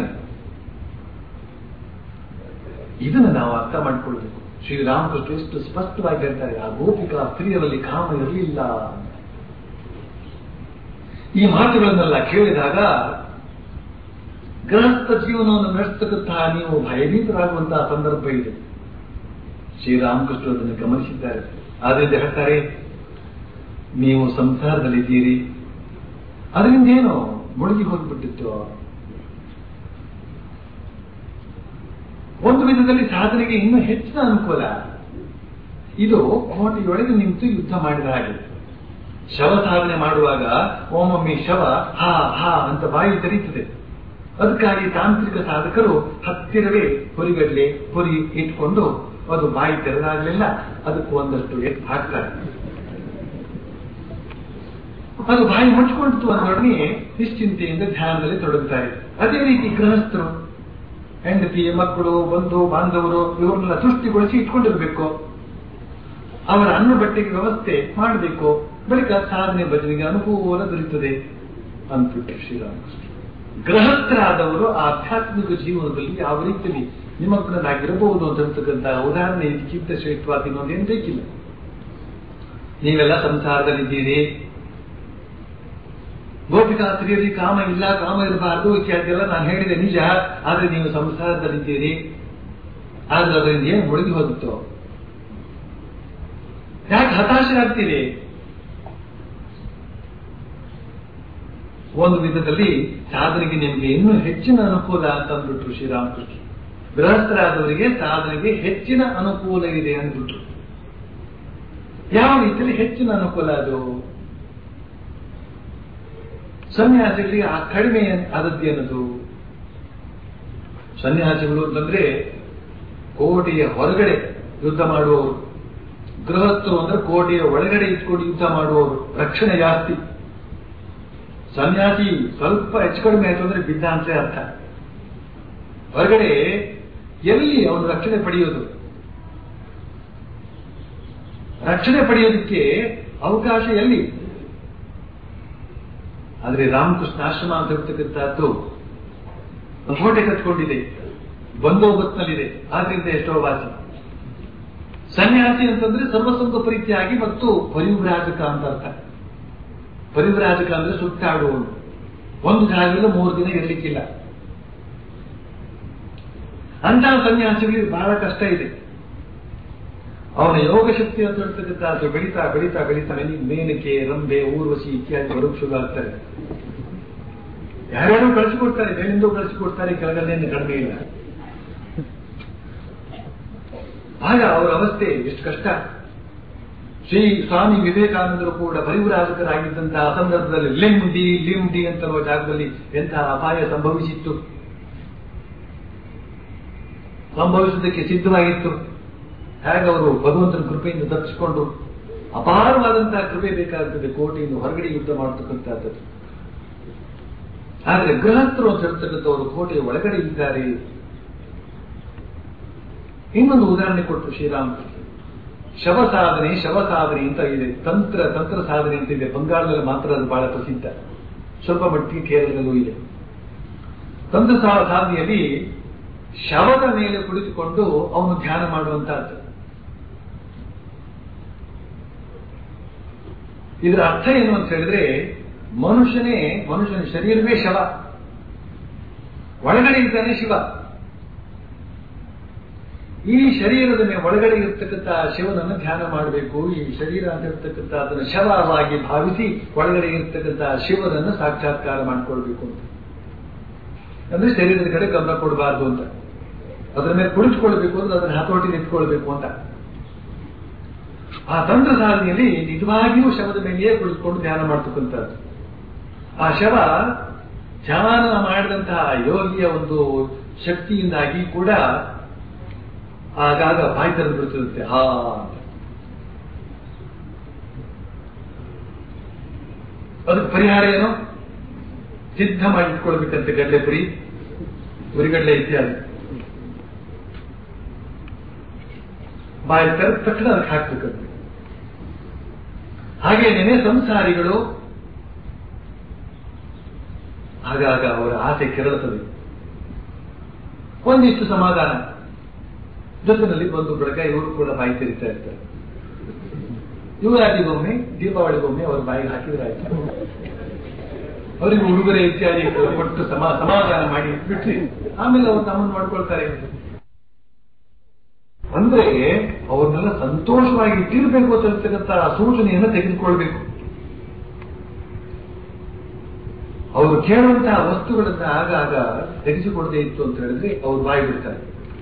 Speaker 3: ಇದನ್ನು ನಾವು ಅರ್ಥ ಮಾಡಿಕೊಳ್ಬೇಕು ಶ್ರೀರಾಮಕೃಷ್ಣ ಎಷ್ಟು ಸ್ಪಷ್ಟವಾಗಿ ಹೇಳ್ತಾರೆ ಆ ಗೋಪಿಕಾ ಸ್ತ್ರೀಯರಲ್ಲಿ ಕಾಮ ಇರಲಿಲ್ಲ ಈ ಮಾತುಗಳನ್ನೆಲ್ಲ ಕೇಳಿದಾಗ ಗೃಹಸ್ಥ ಜೀವನವನ್ನು ನಡೆಸ್ತಕ್ಕಂತಹ ನೀವು ಭಯಭೀತರಾಗುವಂತಹ ಸಂದರ್ಭ ಇದೆ ಶ್ರೀರಾಮಕೃಷ್ಣ ಅದನ್ನು ಗಮನಿಸಿದ್ದಾರೆ ಆದ್ರಿಂದ ಹೇಳ್ತಾರೆ ನೀವು ಸಂಸಾರದಲ್ಲಿದ್ದೀರಿ ಅದರಿಂದ ಏನು ಮುಳುಗಿ ಹೋಗಿಬಿಟ್ಟಿತ್ತು ಒಂದು ವಿಧದಲ್ಲಿ ಸಾಧನೆಗೆ ಇನ್ನೂ ಹೆಚ್ಚಿನ ಅನುಕೂಲ ಇದು ಕೋಟೆಯೊಳಗೆ ನಿಂತು ಯುದ್ಧ ಮಾಡಿದ ಹಾಗೆ ಶವ ಸಾಧನೆ ಮಾಡುವಾಗ ಒಮ್ಮೊಮ್ಮೆ ಶವ ಹಾ ಹಾ ಅಂತ ಬಾಯಿ ತೆರೀತದೆ ಅದಕ್ಕಾಗಿ ತಾಂತ್ರಿಕ ಸಾಧಕರು ಹತ್ತಿರವೇ ಹುರಿಗಡ್ಲೆ ಹುರಿ ಇಟ್ಕೊಂಡು ಅದು ಬಾಯಿ ತೆರೆದಾಗಲಿಲ್ಲ ಅದಕ್ಕೆ ಒಂದಷ್ಟು ಎತ್ತು ಹಾಕ್ತಾರೆ ಅದು ಬಾಯಿ ಮುಚ್ಕೊಂಡಿತು ಅಂದೊಡನೆ ನಿಶ್ಚಿಂತೆಯಿಂದ ಧ್ಯಾನದಲ್ಲಿ ತೊಡಗುತ್ತಾರೆ ಅದೇ ರೀತಿ ಗೃಹಸ್ಥರು ಹೆಂಡತಿ ಮಕ್ಕಳು ಬಂಧು ಬಾಂಧವರು ಇವರನ್ನೆಲ್ಲ ಸೃಷ್ಟಿಗೊಳಿಸಿ ಇಟ್ಕೊಂಡಿರ್ಬೇಕು ಅವರ ಅನ್ನ ಬಟ್ಟೆಗೆ ವ್ಯವಸ್ಥೆ ಮಾಡಬೇಕು ಬಳಿಕ ಸಾಧನೆ ಭಜನೆಗೆ ಅನುಕೂಲ ದೊರೆಯುತ್ತದೆ ಅಂದ್ಬಿಟ್ಟು ಶ್ರೀರಾಮಕೃಷ್ಣ ಗೃಹಸ್ಥರಾದವರು ಆಧ್ಯಾತ್ಮಿಕ ಜೀವನದಲ್ಲಿ ಯಾವ ರೀತಿಯಲ್ಲಿ ನಿಮಗ್ನರಾಗಿರಬಹುದು ಅಂತ ಹೇಳ್ತಕ್ಕಂಥ ಉದಾಹರಣೆ ಇದಕ್ಕಿಂತ ಶ್ರೇಷ್ಠವಾದ ಇನ್ನೊಂದೇನು ಬೇಕಿಲ್ಲ ನೀವೆಲ್ಲ ಸಂಸಾರದಲ್ಲಿದ್ದೀರಿ ಗೋಪಿಕಾ ಸ್ತ್ರೀಯರಿಗೆ ಕಾಮ ಇಲ್ಲ ಕಾಮ ಇರಬಾರದು ಇತ್ಯಾದಿ ಎಲ್ಲ ನಾನು ಹೇಳಿದೆ ನಿಜ ಆದ್ರೆ ನೀವು ಸಂಸಾರದಲ್ಲಿದ್ದೀರಿ ಆದ್ರೆ ಅದರಿಂದ ಏನು ಮುಳುಗಿ ಹೋಗಿತ್ತು ಯಾಕೆ ಹತಾಶರಾಗ್ತೀರಿ ಒಂದು ವಿಧದಲ್ಲಿ ಸಾಧನೆಗೆ ನಿಮಗೆ ಇನ್ನೂ ಹೆಚ್ಚಿನ ಅನುಕೂಲ ಅಂತ ಅಂದ್ಬಿಟ್ರು ಶ್ರೀರಾಮಕೃಷ್ಣ ಗೃಹಸ್ಥರಾದವರಿಗೆ ಸಾಧನೆಗೆ ಹೆಚ್ಚಿನ ಅನುಕೂಲ ಇದೆ ಅಂದ್ಬಿಟ್ರು ಯಾವ ರೀತಿಯಲ್ಲಿ ಹೆಚ್ಚಿನ ಅನುಕೂಲ ಅದು ಸನ್ಯಾಸಿಗಳಿಗೆ ಆ ಕಡಿಮೆ ಆದದ್ದು ಏನದು ಸನ್ಯಾಸಿಗಳು ಅಂತಂದ್ರೆ ಕೋಟೆಯ ಹೊರಗಡೆ ಯುದ್ಧ ಮಾಡುವವರು ಗೃಹಸ್ಥರು ಅಂದ್ರೆ ಕೋಟೆಯ ಒಳಗಡೆ ಇಟ್ಕೊಂಡು ಯುದ್ಧ ಮಾಡುವವರು ರಕ್ಷಣೆ ಜಾಸ್ತಿ ಸನ್ಯಾಸಿ ಸ್ವಲ್ಪ ಹೆಚ್ಚು ಕಡಿಮೆ ಆಯ್ತು ಅಂದ್ರೆ ಬಿದ್ದ ಅಂತ ಅರ್ಥ ಹೊರಗಡೆ ಎಲ್ಲಿ ಅವನು ರಕ್ಷಣೆ ಪಡೆಯೋದು ರಕ್ಷಣೆ ಪಡೆಯೋದಕ್ಕೆ ಅವಕಾಶ ಎಲ್ಲಿ ಆದ್ರೆ ರಾಮಕೃಷ್ಣ ಆಶ್ರಮ ಅಂತ ಹೇಳ್ತಕ್ಕಂಥದ್ದು ಕೋಟೆ ಕಟ್ಕೊಂಡಿದೆ ಬಂದೋಬಸ್ತ್ನಲ್ಲಿದೆ ಆದ್ರಿಂದ ಎಷ್ಟೋ ವಾಸಿ ಸನ್ಯಾಸಿ ಅಂತಂದ್ರೆ ಸರ್ವಸಂಗ ಪ್ರೀತಿಯಾಗಿ ಮತ್ತು ಪರಿವ್ರಾಜಕ ಅಂತ ಅರ್ಥ ಪರಿವ್ರಾಜಕ ಅಂದ್ರೆ ಸುತ್ತಾಡುವವನು ಒಂದು ಜಾಗದಲ್ಲಿ ಮೂರು ದಿನ ಇರಲಿಕ್ಕಿಲ್ಲ ಅಂತಹ ಸನ್ಯಾಸಿಗಳಿಗೆ ಬಹಳ ಕಷ್ಟ ಇದೆ ಅವನ ಯೋಗ ಶಕ್ತಿ ಅಂತ ಹೇಳ್ತಕ್ಕಂಥದ್ದು ಬೆಳೀತಾ ಬೆಳೀತಾ ಬೆಳೀತಾ ಮೇನಕೆ ರಂಬೆ ಊರ್ವಶಿ ಇತ್ಯಾದಿ ಬರೋಕ್ ಶುರು ಆಗ್ತಾರೆ ಯಾರ್ಯಾರು ಕಳಿಸಿಕೊಡ್ತಾರೆ ಮೇಲಿಂದ ಕಳಿಸಿಕೊಡ್ತಾರೆ ಕೆಳಗಲ್ಲೇನು ಕಡಿಮೆ ಇಲ್ಲ ಆಗ ಅವರ ಅವಸ್ಥೆ ಎಷ್ಟು ಕಷ್ಟ ಶ್ರೀ ಸ್ವಾಮಿ ವಿವೇಕಾನಂದರು ಕೂಡ ಪರಿವ್ರಾಜಕರಾಗಿದ್ದಂತಹ ಸಂದರ್ಭದಲ್ಲಿ ಲಿಂಡಿ ಲಿಂಡಿ ಅಂತನ್ನುವ ಜಾಗದಲ್ಲಿ ಎಂತಹ ಅಪಾಯ ಸಂಭವಿಸಿತ್ತು ಸಂಭವಿಸುವುದಕ್ಕೆ ಸಿದ್ಧವಾಗಿತ್ತು ಹೇಗೆ ಅವರು ಭಗವಂತನ ಕೃಪೆಯಿಂದ ತಪ್ಪಿಸಿಕೊಂಡು ಅಪಾರವಾದಂತಹ ಕೃಪೆ ಬೇಕಾಗುತ್ತದೆ ಕೋಟೆಯಿಂದ ಹೊರಗಡೆ ಯುದ್ಧ ಮಾಡತಕ್ಕಂಥದ್ದು ಆದ್ರೆ ಗೃಹಸ್ಥರು ಅಂತ ಹೇಳ್ತಕ್ಕಂಥವರು ಕೋಟೆಯ ಒಳಗಡೆ ಇದ್ದಾರೆ ಇನ್ನೊಂದು ಉದಾಹರಣೆ ಕೊಟ್ಟು ಶ್ರೀರಾಮಕೃಷ್ಣ ಶವ ಸಾಧನೆ ಶವ ಸಾಧನೆ ಅಂತ ಇದೆ ತಂತ್ರ ತಂತ್ರ ಸಾಧನೆ ಅಂತ ಇದೆ ಬಂಗಾಳದಲ್ಲಿ ಮಾತ್ರ ಅದು ಬಹಳ ಪ್ರಸಿದ್ಧ ಸ್ವಲ್ಪ ಮಟ್ಟಿಗೆ ಕೇರಳದಲ್ಲೂ ಇದೆ ತಂತ್ರ ಸಾ- ಸಾಧನೆಯಲ್ಲಿ ಶವದ ಮೇಲೆ ಕುಳಿತುಕೊಂಡು ಅವನು ಧ್ಯಾನ ಮಾಡುವಂತಹದ್ದು ಇದರ ಅರ್ಥ ಏನು ಅಂತ ಹೇಳಿದ್ರೆ ಮನುಷ್ಯನೇ ಮನುಷ್ಯನ ಶರೀರವೇ ಶವ ಒಳಗಡೆ ಇದ್ದಾನೆ ಶಿವ ಈ ಶರೀರದ ಮೇಲೆ ಒಳಗಡೆ ಇರ್ತಕ್ಕಂಥ ಶಿವನನ್ನು ಧ್ಯಾನ ಮಾಡಬೇಕು ಈ ಶರೀರ ಅಂತ ಇರ್ತಕ್ಕಂಥ ಅದನ್ನು ಶವವಾಗಿ ಭಾವಿಸಿ ಒಳಗಡೆ ಇರ್ತಕ್ಕಂಥ ಶಿವನನ್ನು ಸಾಕ್ಷಾತ್ಕಾರ ಮಾಡ್ಕೊಳ್ಬೇಕು ಅಂತ ಅಂದ್ರೆ ಶರೀರದ ಕಡೆ ಗಮನ ಕೊಡಬಾರ್ದು ಅಂತ ಅದರ ಮೇಲೆ ಕುಳಿತುಕೊಳ್ಬೇಕು ಅಂದ್ರೆ ಅದನ್ನ ಹತೋಟಿಗೆ ಇಟ್ಕೊಳ್ಬೇಕು ಅಂತ ಆ ತಂತ್ರ ಸಾಧನೆಯಲ್ಲಿ ನಿಜವಾಗಿಯೂ ಶವದ ಮೇಲೆಯೇ ಕುಳಿತುಕೊಂಡು ಧ್ಯಾನ ಮಾಡ್ತಕ್ಕಂಥದ್ದು ಆ ಶವ ಧ್ಯಾನ ಮಾಡಿದಂತಹ ಯೋಗಿಯ ಒಂದು ಶಕ್ತಿಯಿಂದಾಗಿ ಕೂಡ ಆಗಾಗ ಬಾಯಿ ತೆರೆದು ಬಿಡ್ತಿರುತ್ತೆ ಹಾ ಅಂತ. ಅದಕ್ಕೆ ಪರಿಹಾರ ಏನು ಸಿದ್ಧ ಮಾಡಿಟ್ಕೊಳ್ಬೇಕಂತೆ ಗಡ್ಡೆ ಪುರಿ ಉರಿಗಡ್ಲೆ ಇತ್ಯಾದಿ ಬಾಯಿ ತೆರೆದ ತಕ್ಷಣ ಅದಕ್ಕೆ ಹಾಕ್ಬೇಕಂತೆ ಹಾಗೇನೇನೆ ಸಂಸಾರಿಗಳು ಆಗಾಗ ಅವರ ಆಸೆ ಕೆರಳುತ್ತದೆ ಒಂದಿಷ್ಟು ಸಮಾಧಾನ ಜೊತೆನಲ್ಲಿ ಬಂದು ಬೆಳಗ ಇವರು ಕೂಡ ಬಾಯಿ ತೆರಿತಾ ಇರ್ತಾರೆ ಯುವರಾಜಿಗೊಮ್ಮೆ ದೀಪಾವಳಿಗೊಮ್ಮೆ ಅವ್ರ ಬಾಯಿಗೆ ಹಾಕಿದ್ರೆ ಆಯ್ತು ಅವರಿಗೆ ಉಡುಗೊರೆ ಇತ್ಯಾದಿ ಕೊಟ್ಟು ಸಮಾ ಸಮಾಧಾನ ಮಾಡಿ ಬಿಟ್ರಿ ಆಮೇಲೆ ಅವ್ರು ತಮ್ಮನ್ನು ಮಾಡ್ಕೊಳ್ತಾರೆ ಅಂದ್ರೆ ಅವ್ರನ್ನೆಲ್ಲ ಸಂತೋಷವಾಗಿ ಇಟ್ಟಿರ್ಬೇಕು ಅಂತ ಹೇಳ್ತಕ್ಕಂಥ ಆ ಸೂಚನೆಯನ್ನು ತೆಗೆದುಕೊಳ್ಬೇಕು ಅವರು ಕೇಳುವಂತಹ ವಸ್ತುಗಳನ್ನ ಆಗಾಗ ತೆಗೆಸಿಕೊಡದೇ ಇತ್ತು ಅಂತ ಹೇಳಿದ್ರೆ ಅವ್ರು ಬಾಯಿ ಬಿಡ್ತಾರೆ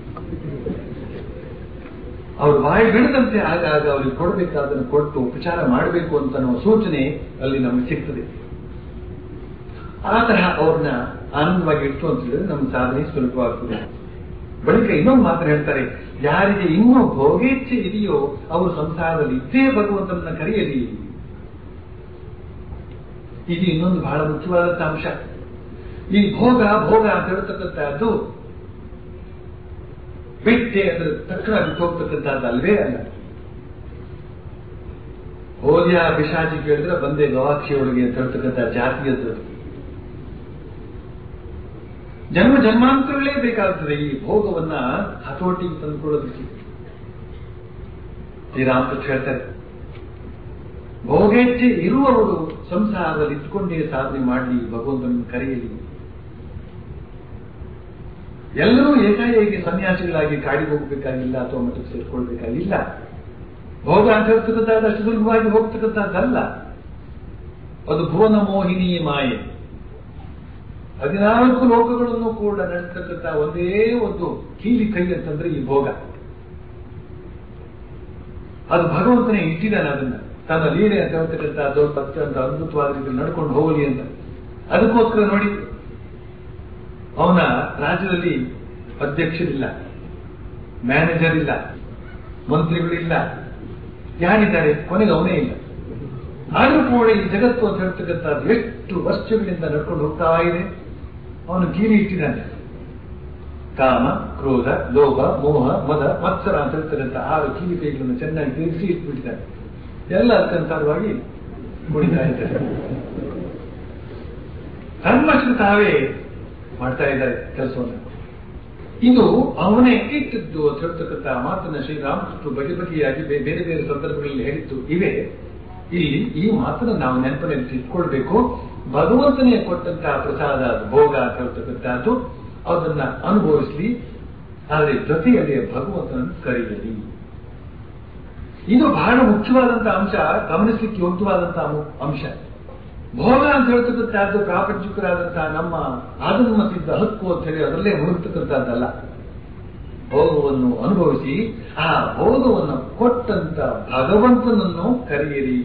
Speaker 3: ಅವ್ರು ಬಾಯಿ ಬಿಡದಂತೆ ಆಗಾಗ ಅವ್ರಿಗೆ ಕೊಡಬೇಕಾದನ್ನು ಕೊಟ್ಟು ಉಪಚಾರ ಮಾಡಬೇಕು ಅಂತ ಅನ್ನೋ ಸೂಚನೆ ಅಲ್ಲಿ ನಮಗೆ ಸಿಗ್ತದೆ ಆ ತರಹ ಅವ್ರನ್ನ ಆನಂದವಾಗಿ ಇಟ್ಟು ಅಂತ ಹೇಳಿದ್ರೆ ನಮ್ಮ ಸಾಧನೆ ಸುಲಭವಾಗ್ತದೆ ಬಳಿಕ ಇನ್ನೊಂದು ಮಾತ್ರ ಹೇಳ್ತಾರೆ ಯಾರಿಗೆ ಇನ್ನೂ ಭೋಗೇಚ್ಛೆ ಇದೆಯೋ ಅವರು ಸಂಸಾರದಲ್ಲಿ ಇದ್ದೇ ಭಗವಂತನನ್ನ ಕರೆಯಲಿ ಇದು ಇನ್ನೊಂದು ಬಹಳ ಮುಖ್ಯವಾದಂತ ಅಂಶ ಈ ಭೋಗ ಭೋಗ ಅಂತ ಹೇಳ್ತಕ್ಕಂಥದ್ದು ಬಿಟ್ಟೆ ಅಂದ್ರೆ ತಕ್ಷಣ ಬಿಟ್ಟು ಹೋಗ್ತಕ್ಕಂಥದ್ದು ಅಲ್ವೇ ಅಲ್ಲ ಹೋದ್ಯ ಪಿಶಾಚಿ ಕೇಳಿದ್ರೆ ಬಂದೆ ಗವಾಕ್ಷಿಯೊಳಗೆ ಅಂತ ಹೇಳ್ತಕ್ಕಂಥ ಜಾತಿಯದ್ದು ಜನ್ಮ ಜನ್ಮಾಂತರಗಳೇ ಬೇಕಾಗ್ತದೆ ಈ ಭೋಗವನ್ನ ಹತೋಟಿಗೆ ತಂದುಕೊಳ್ಳೋದಕ್ಕೆ ಶ್ರೀರಾಮಕೃಷ್ಣ ಹೇಳ್ತಾರೆ ಭೋಗೇಚ್ಛೆ ಇರುವವರು ಸಂಸಾರದಲ್ಲಿ ಇದ್ಕೊಂಡೇ ಸಾಧನೆ ಮಾಡಲಿ ಭಗವಂತನನ್ನು ಕರೆಯಲಿ ಎಲ್ಲರೂ ಏಕಾಏಕಿ ಸನ್ಯಾಸಿಗಳಾಗಿ ಕಾಡಿಗೆ ಹೋಗ್ಬೇಕಾಗಿಲ್ಲ ಅಥವಾ ಮಠಕ್ಕೆ ಸೇರ್ಕೊಳ್ಬೇಕಾಗಿಲ್ಲ ಭೋಗ ಅಂತ ಹೇಳ್ತಕ್ಕಂಥದ್ದು ಅಷ್ಟು ಸುಲಭವಾಗಿ ಹೋಗ್ತಕ್ಕಂಥದ್ದಲ್ಲ ಅದು ಭುವನ ಮೋಹಿನಿ ಮಾಯೆ ಹದಿನಾಲ್ಕು ಲೋಕಗಳನ್ನು ಕೂಡ ನಡೆಸ್ತಕ್ಕಂಥ ಒಂದೇ ಒಂದು ಕೀಲಿ ಕೈ ಅಂತಂದ್ರೆ ಈ ಭೋಗ ಅದು ಭಗವಂತನೇ ಇಟ್ಟಿದ್ದಾನೆ ಅದನ್ನ ತನ್ನ ಲೀಲೆ ಅಂತ ಹೇಳ್ತಕ್ಕಂಥ ದೊಡ್ಡ ಅತ್ಯಂತ ಅದ್ಭುತವಾದ ರೀತಿಯಲ್ಲಿ ನಡ್ಕೊಂಡು ಹೋಗಲಿ ಅಂತ ಅದಕ್ಕೋಸ್ಕರ ನೋಡಿ ಅವನ ರಾಜ್ಯದಲ್ಲಿ ಅಧ್ಯಕ್ಷರಿಲ್ಲ ಮ್ಯಾನೇಜರ್ ಇಲ್ಲ ಮಂತ್ರಿಗಳಿಲ್ಲ ಯಾರಿದ್ದಾರೆ ಕೊನೆಗೆ ಅವನೇ ಇಲ್ಲ ಆದರೂ ಕೂಡ ಈ ಜಗತ್ತು ಅಂತ ಹೇಳ್ತಕ್ಕಂಥದ್ದು ಎಷ್ಟು ವರ್ಷಗಳಿಂದ ನಡ್ಕೊಂಡು ಹೋಗ್ತಾ ಇದೆ ಅವನು ಗೀರಿ ಇಟ್ಟಿದ್ದಾನೆ ಕಾಮ ಕ್ರೋಧ ಲೋಭ ಮೋಹ ಮದ ಮತ್ಸರ ಅಂತ ಹೇಳ್ತಕ್ಕಂಥ ಆರು ಕೀಲಿ ಕೈಗಳನ್ನು ಚೆನ್ನಾಗಿ ತಿರುಗಿಸಿ ಇಟ್ಬಿಟ್ಟಿದ್ದಾನೆ ಎಲ್ಲ ಅರ್ಥಂತರವಾಗಿ ಕುಡಿತಾ ಇದ್ದಾರೆ ತಮ್ಮಷ್ಟು ತಾವೇ ಮಾಡ್ತಾ ಇದ್ದಾರೆ ಕೆಲಸವನ್ನು ಇದು ಅವನೇ ಇಟ್ಟಿದ್ದು ಅಂತ ಹೇಳ್ತಕ್ಕಂಥ ಮಾತನ್ನ ಶ್ರೀರಾಮಕೃಷ್ಣ ಬಗೆ ಬಗೆಯಾಗಿ ಬೇ- ಬೇರೆ ಬೇರೆ ಸಂದರ್ಭಗಳಲ್ಲಿ ಹೇಳಿದ್ದು ಇವೆ ಇಲ್ಲಿ ಈ ಮಾತನ್ನ ನಾವು ನೆನಪಿನಲ್ಲಿ ಇಟ್ಕೊಳ್ಬೇಕು ಭಗವಂತನೇ ಕೊಟ್ಟಂತಹ ಪ್ರಸಾದ ಭೋಗ ಅಂತ ಹೇಳ್ತಕ್ಕಂಥದ್ದು ಅದನ್ನ ಅನುಭವಿಸ್ಲಿ ಆದರೆ ಜೊತೆಯಲ್ಲಿ ಭಗವಂತನನ್ನು ಕರೆಯಲಿ ಇದು ಬಹಳ ಮುಖ್ಯವಾದಂತಹ ಅಂಶ ಗಮನಿಸಲಿಕ್ಕೆ ಯೋಗ್ಯವಾದಂತಹ ಮು- ಅಂಶ ಭೋಗ ಅಂತ ಹೇಳ್ತಕ್ಕಂಥದ್ದು ಪ್ರಾಪಂಚಿಕರಾದಂತಹ ನಮ್ಮ ಆಧುನಿಕ ಸಿದ್ಧ ಹಕ್ಕು ಅಂತ ಹೇಳಿ ಅದರಲ್ಲೇ ಮುಳುಗ್ತಕ್ಕಂಥದ್ದಲ್ಲ ಭೋಗವನ್ನು ಅನುಭವಿಸಿ ಆ ಭೋಗವನ್ನು ಕೊಟ್ಟಂತ ಭಗವಂತನನ್ನು ಕರೆಯಿರಿ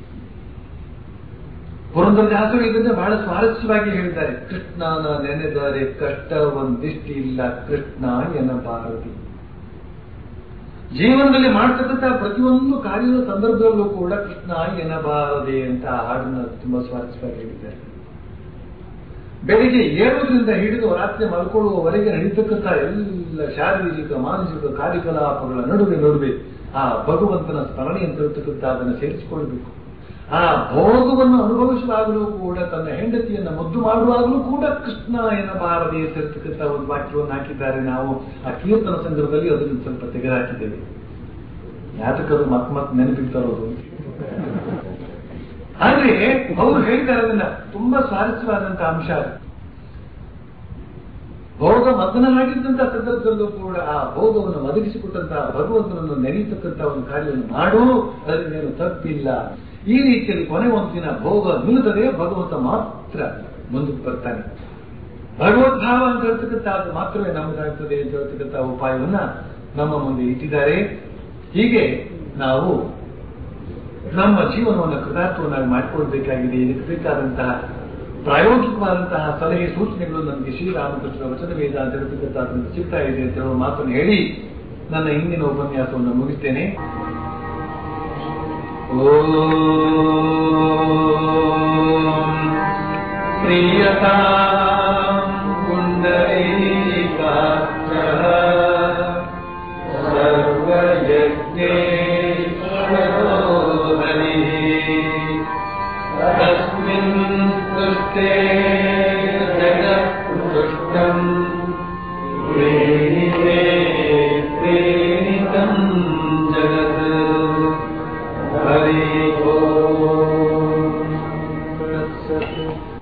Speaker 3: ಪುರಂದರದಾಸರು ಇದನ್ನ ಬಹಳ ಸ್ವಾರಸ್ಯವಾಗಿ ಹೇಳಿದ್ದಾರೆ ಕೃಷ್ಣನ ನೆನೆದರೆ ಕಷ್ಟ ಒಂದಿಷ್ಟಿಲ್ಲ ಕೃಷ್ಣ ಎನ್ನಬಾರದು ಜೀವನದಲ್ಲಿ ಮಾಡ್ತಕ್ಕಂಥ ಪ್ರತಿಯೊಂದು ಕಾರ್ಯದ ಸಂದರ್ಭದಲ್ಲೂ ಕೂಡ ಕೃಷ್ಣ ಎನ್ನಬಾರದೆ ಅಂತ ಆ ಹಾಡನ್ನ ತುಂಬಾ ಸ್ವಾರಸ್ಯವಾಗಿ ಹೇಳಿದ್ದಾರೆ ಬೆಳಿಗ್ಗೆ ಏಳುವುದರಿಂದ ಹಿಡಿದು ರಾತ್ರಿ ಮಲ್ಕೊಳ್ಳುವವರೆಗೆ ನಡೀತಕ್ಕಂಥ ಎಲ್ಲ ಶಾರೀರಿಕ ಮಾನಸಿಕ ಕಾರ್ಯಕಲಾಪಗಳ ನಡುವೆ ನಡುವೆ ಆ ಭಗವಂತನ ಸ್ಮರಣೆ ಅಂತ ಹೇಳ್ತಕ್ಕಂಥ ಅದನ್ನು ಸೇರಿಸಿಕೊಳ್ಬೇಕು ಆ ಭೋಗವನ್ನು ಅನುಭವಿಸುವಾಗಲೂ ಕೂಡ ತನ್ನ ಹೆಂಡತಿಯನ್ನ ಮುದ್ದು ಮಾಡುವಾಗಲೂ ಕೂಡ ಕೃಷ್ಣ ಎನ್ನಬಾರದೆ ಅಂತ ಹೇಳ್ತಕ್ಕಂಥ ಒಂದು ವಾಕ್ಯವನ್ನು ಹಾಕಿದ್ದಾರೆ ನಾವು ಆ ಕೀರ್ತನ ಸಂದರ್ಭದಲ್ಲಿ ಅದನ್ನು ಸ್ವಲ್ಪ ತೆಗೆದುಹಾಕಿದ್ದೇವೆ ಯಾತಕರು ಮತ್ ಮತ್ ನೆನಪಿರ್ತಾರೋದು ಆದ್ರೆ ಅವರು ಹೇಳ್ತಾರೆ ಅದನ್ನ ತುಂಬಾ ಸ್ವಾರಸ್ಯವಾದಂತಹ ಅಂಶ ಅದು ಭೋಗ ಮಗ್ನನಾಗಿದ್ದಂತಹ ಸಂದರ್ಭದಲ್ಲೂ ಕೂಡ ಆ ಭೋಗವನ್ನು ಒದಗಿಸಿಕೊಟ್ಟಂತಹ ಭಗವಂತನನ್ನು ನೆನೆಯತಕ್ಕಂಥ ಒಂದು ಕಾರ್ಯವನ್ನು ಮಾಡು ಅದರಿಂದೇನು ತಪ್ಪಿಲ್ಲ ಈ ರೀತಿಯಲ್ಲಿ ಕೊನೆ ಒಂದು ದಿನ ಭೋಗ ನಿಲ್ಲುತ್ತದೆ ಭಗವಂತ ಮಾತ್ರ ಮುಂದಕ್ಕೆ ಬರ್ತಾನೆ ಭಗವದ್ಭಾವ ಅಂತ ಹೇಳ್ತಕ್ಕಂಥ ಅದು ಮಾತ್ರವೇ ನಮ್ಮದಾಗ್ತದೆ ಅಂತ ಹೇಳ್ತಕ್ಕಂಥ ಉಪಾಯವನ್ನ ನಮ್ಮ ಮುಂದೆ ಇಟ್ಟಿದ್ದಾರೆ ಹೀಗೆ ನಾವು ನಮ್ಮ ಜೀವನವನ್ನು ಕೃತಾರ್ಥವನ್ನಾಗಿ ಮಾಡಿಕೊಳ್ಬೇಕಾಗಿದೆ ಇದಕ್ಕೆ ಬೇಕಾದಂತಹ ಪ್ರಾಯೋಗಿಕವಾದಂತಹ ಸಲಹೆ ಸೂಚನೆಗಳು ನನಗೆ ಶ್ರೀರಾಮಕೃಷ್ಣ ವಚನ ವೇದ ಅಂತ ಹೇಳ್ತಕ್ಕಂಥದ್ದು ಸಿಗ್ತಾ ಇದೆ ಅಂತ ಹೇಳುವ ಮಾತನ್ನು ಹೇಳಿ ನನ್ನ ಹಿಂದಿನ ಉಪನ್ಯಾಸವನ್ನು ಮುಗಿಸ್ತೇನೆ ಓಂ ಪ್ರಿಯತಾ ಪುಂಡರೀ
Speaker 1: जगत्ते जगत्सृष्टम् प्रेणिते प्रेणितम् जगत् हरि ओम् तत्सत्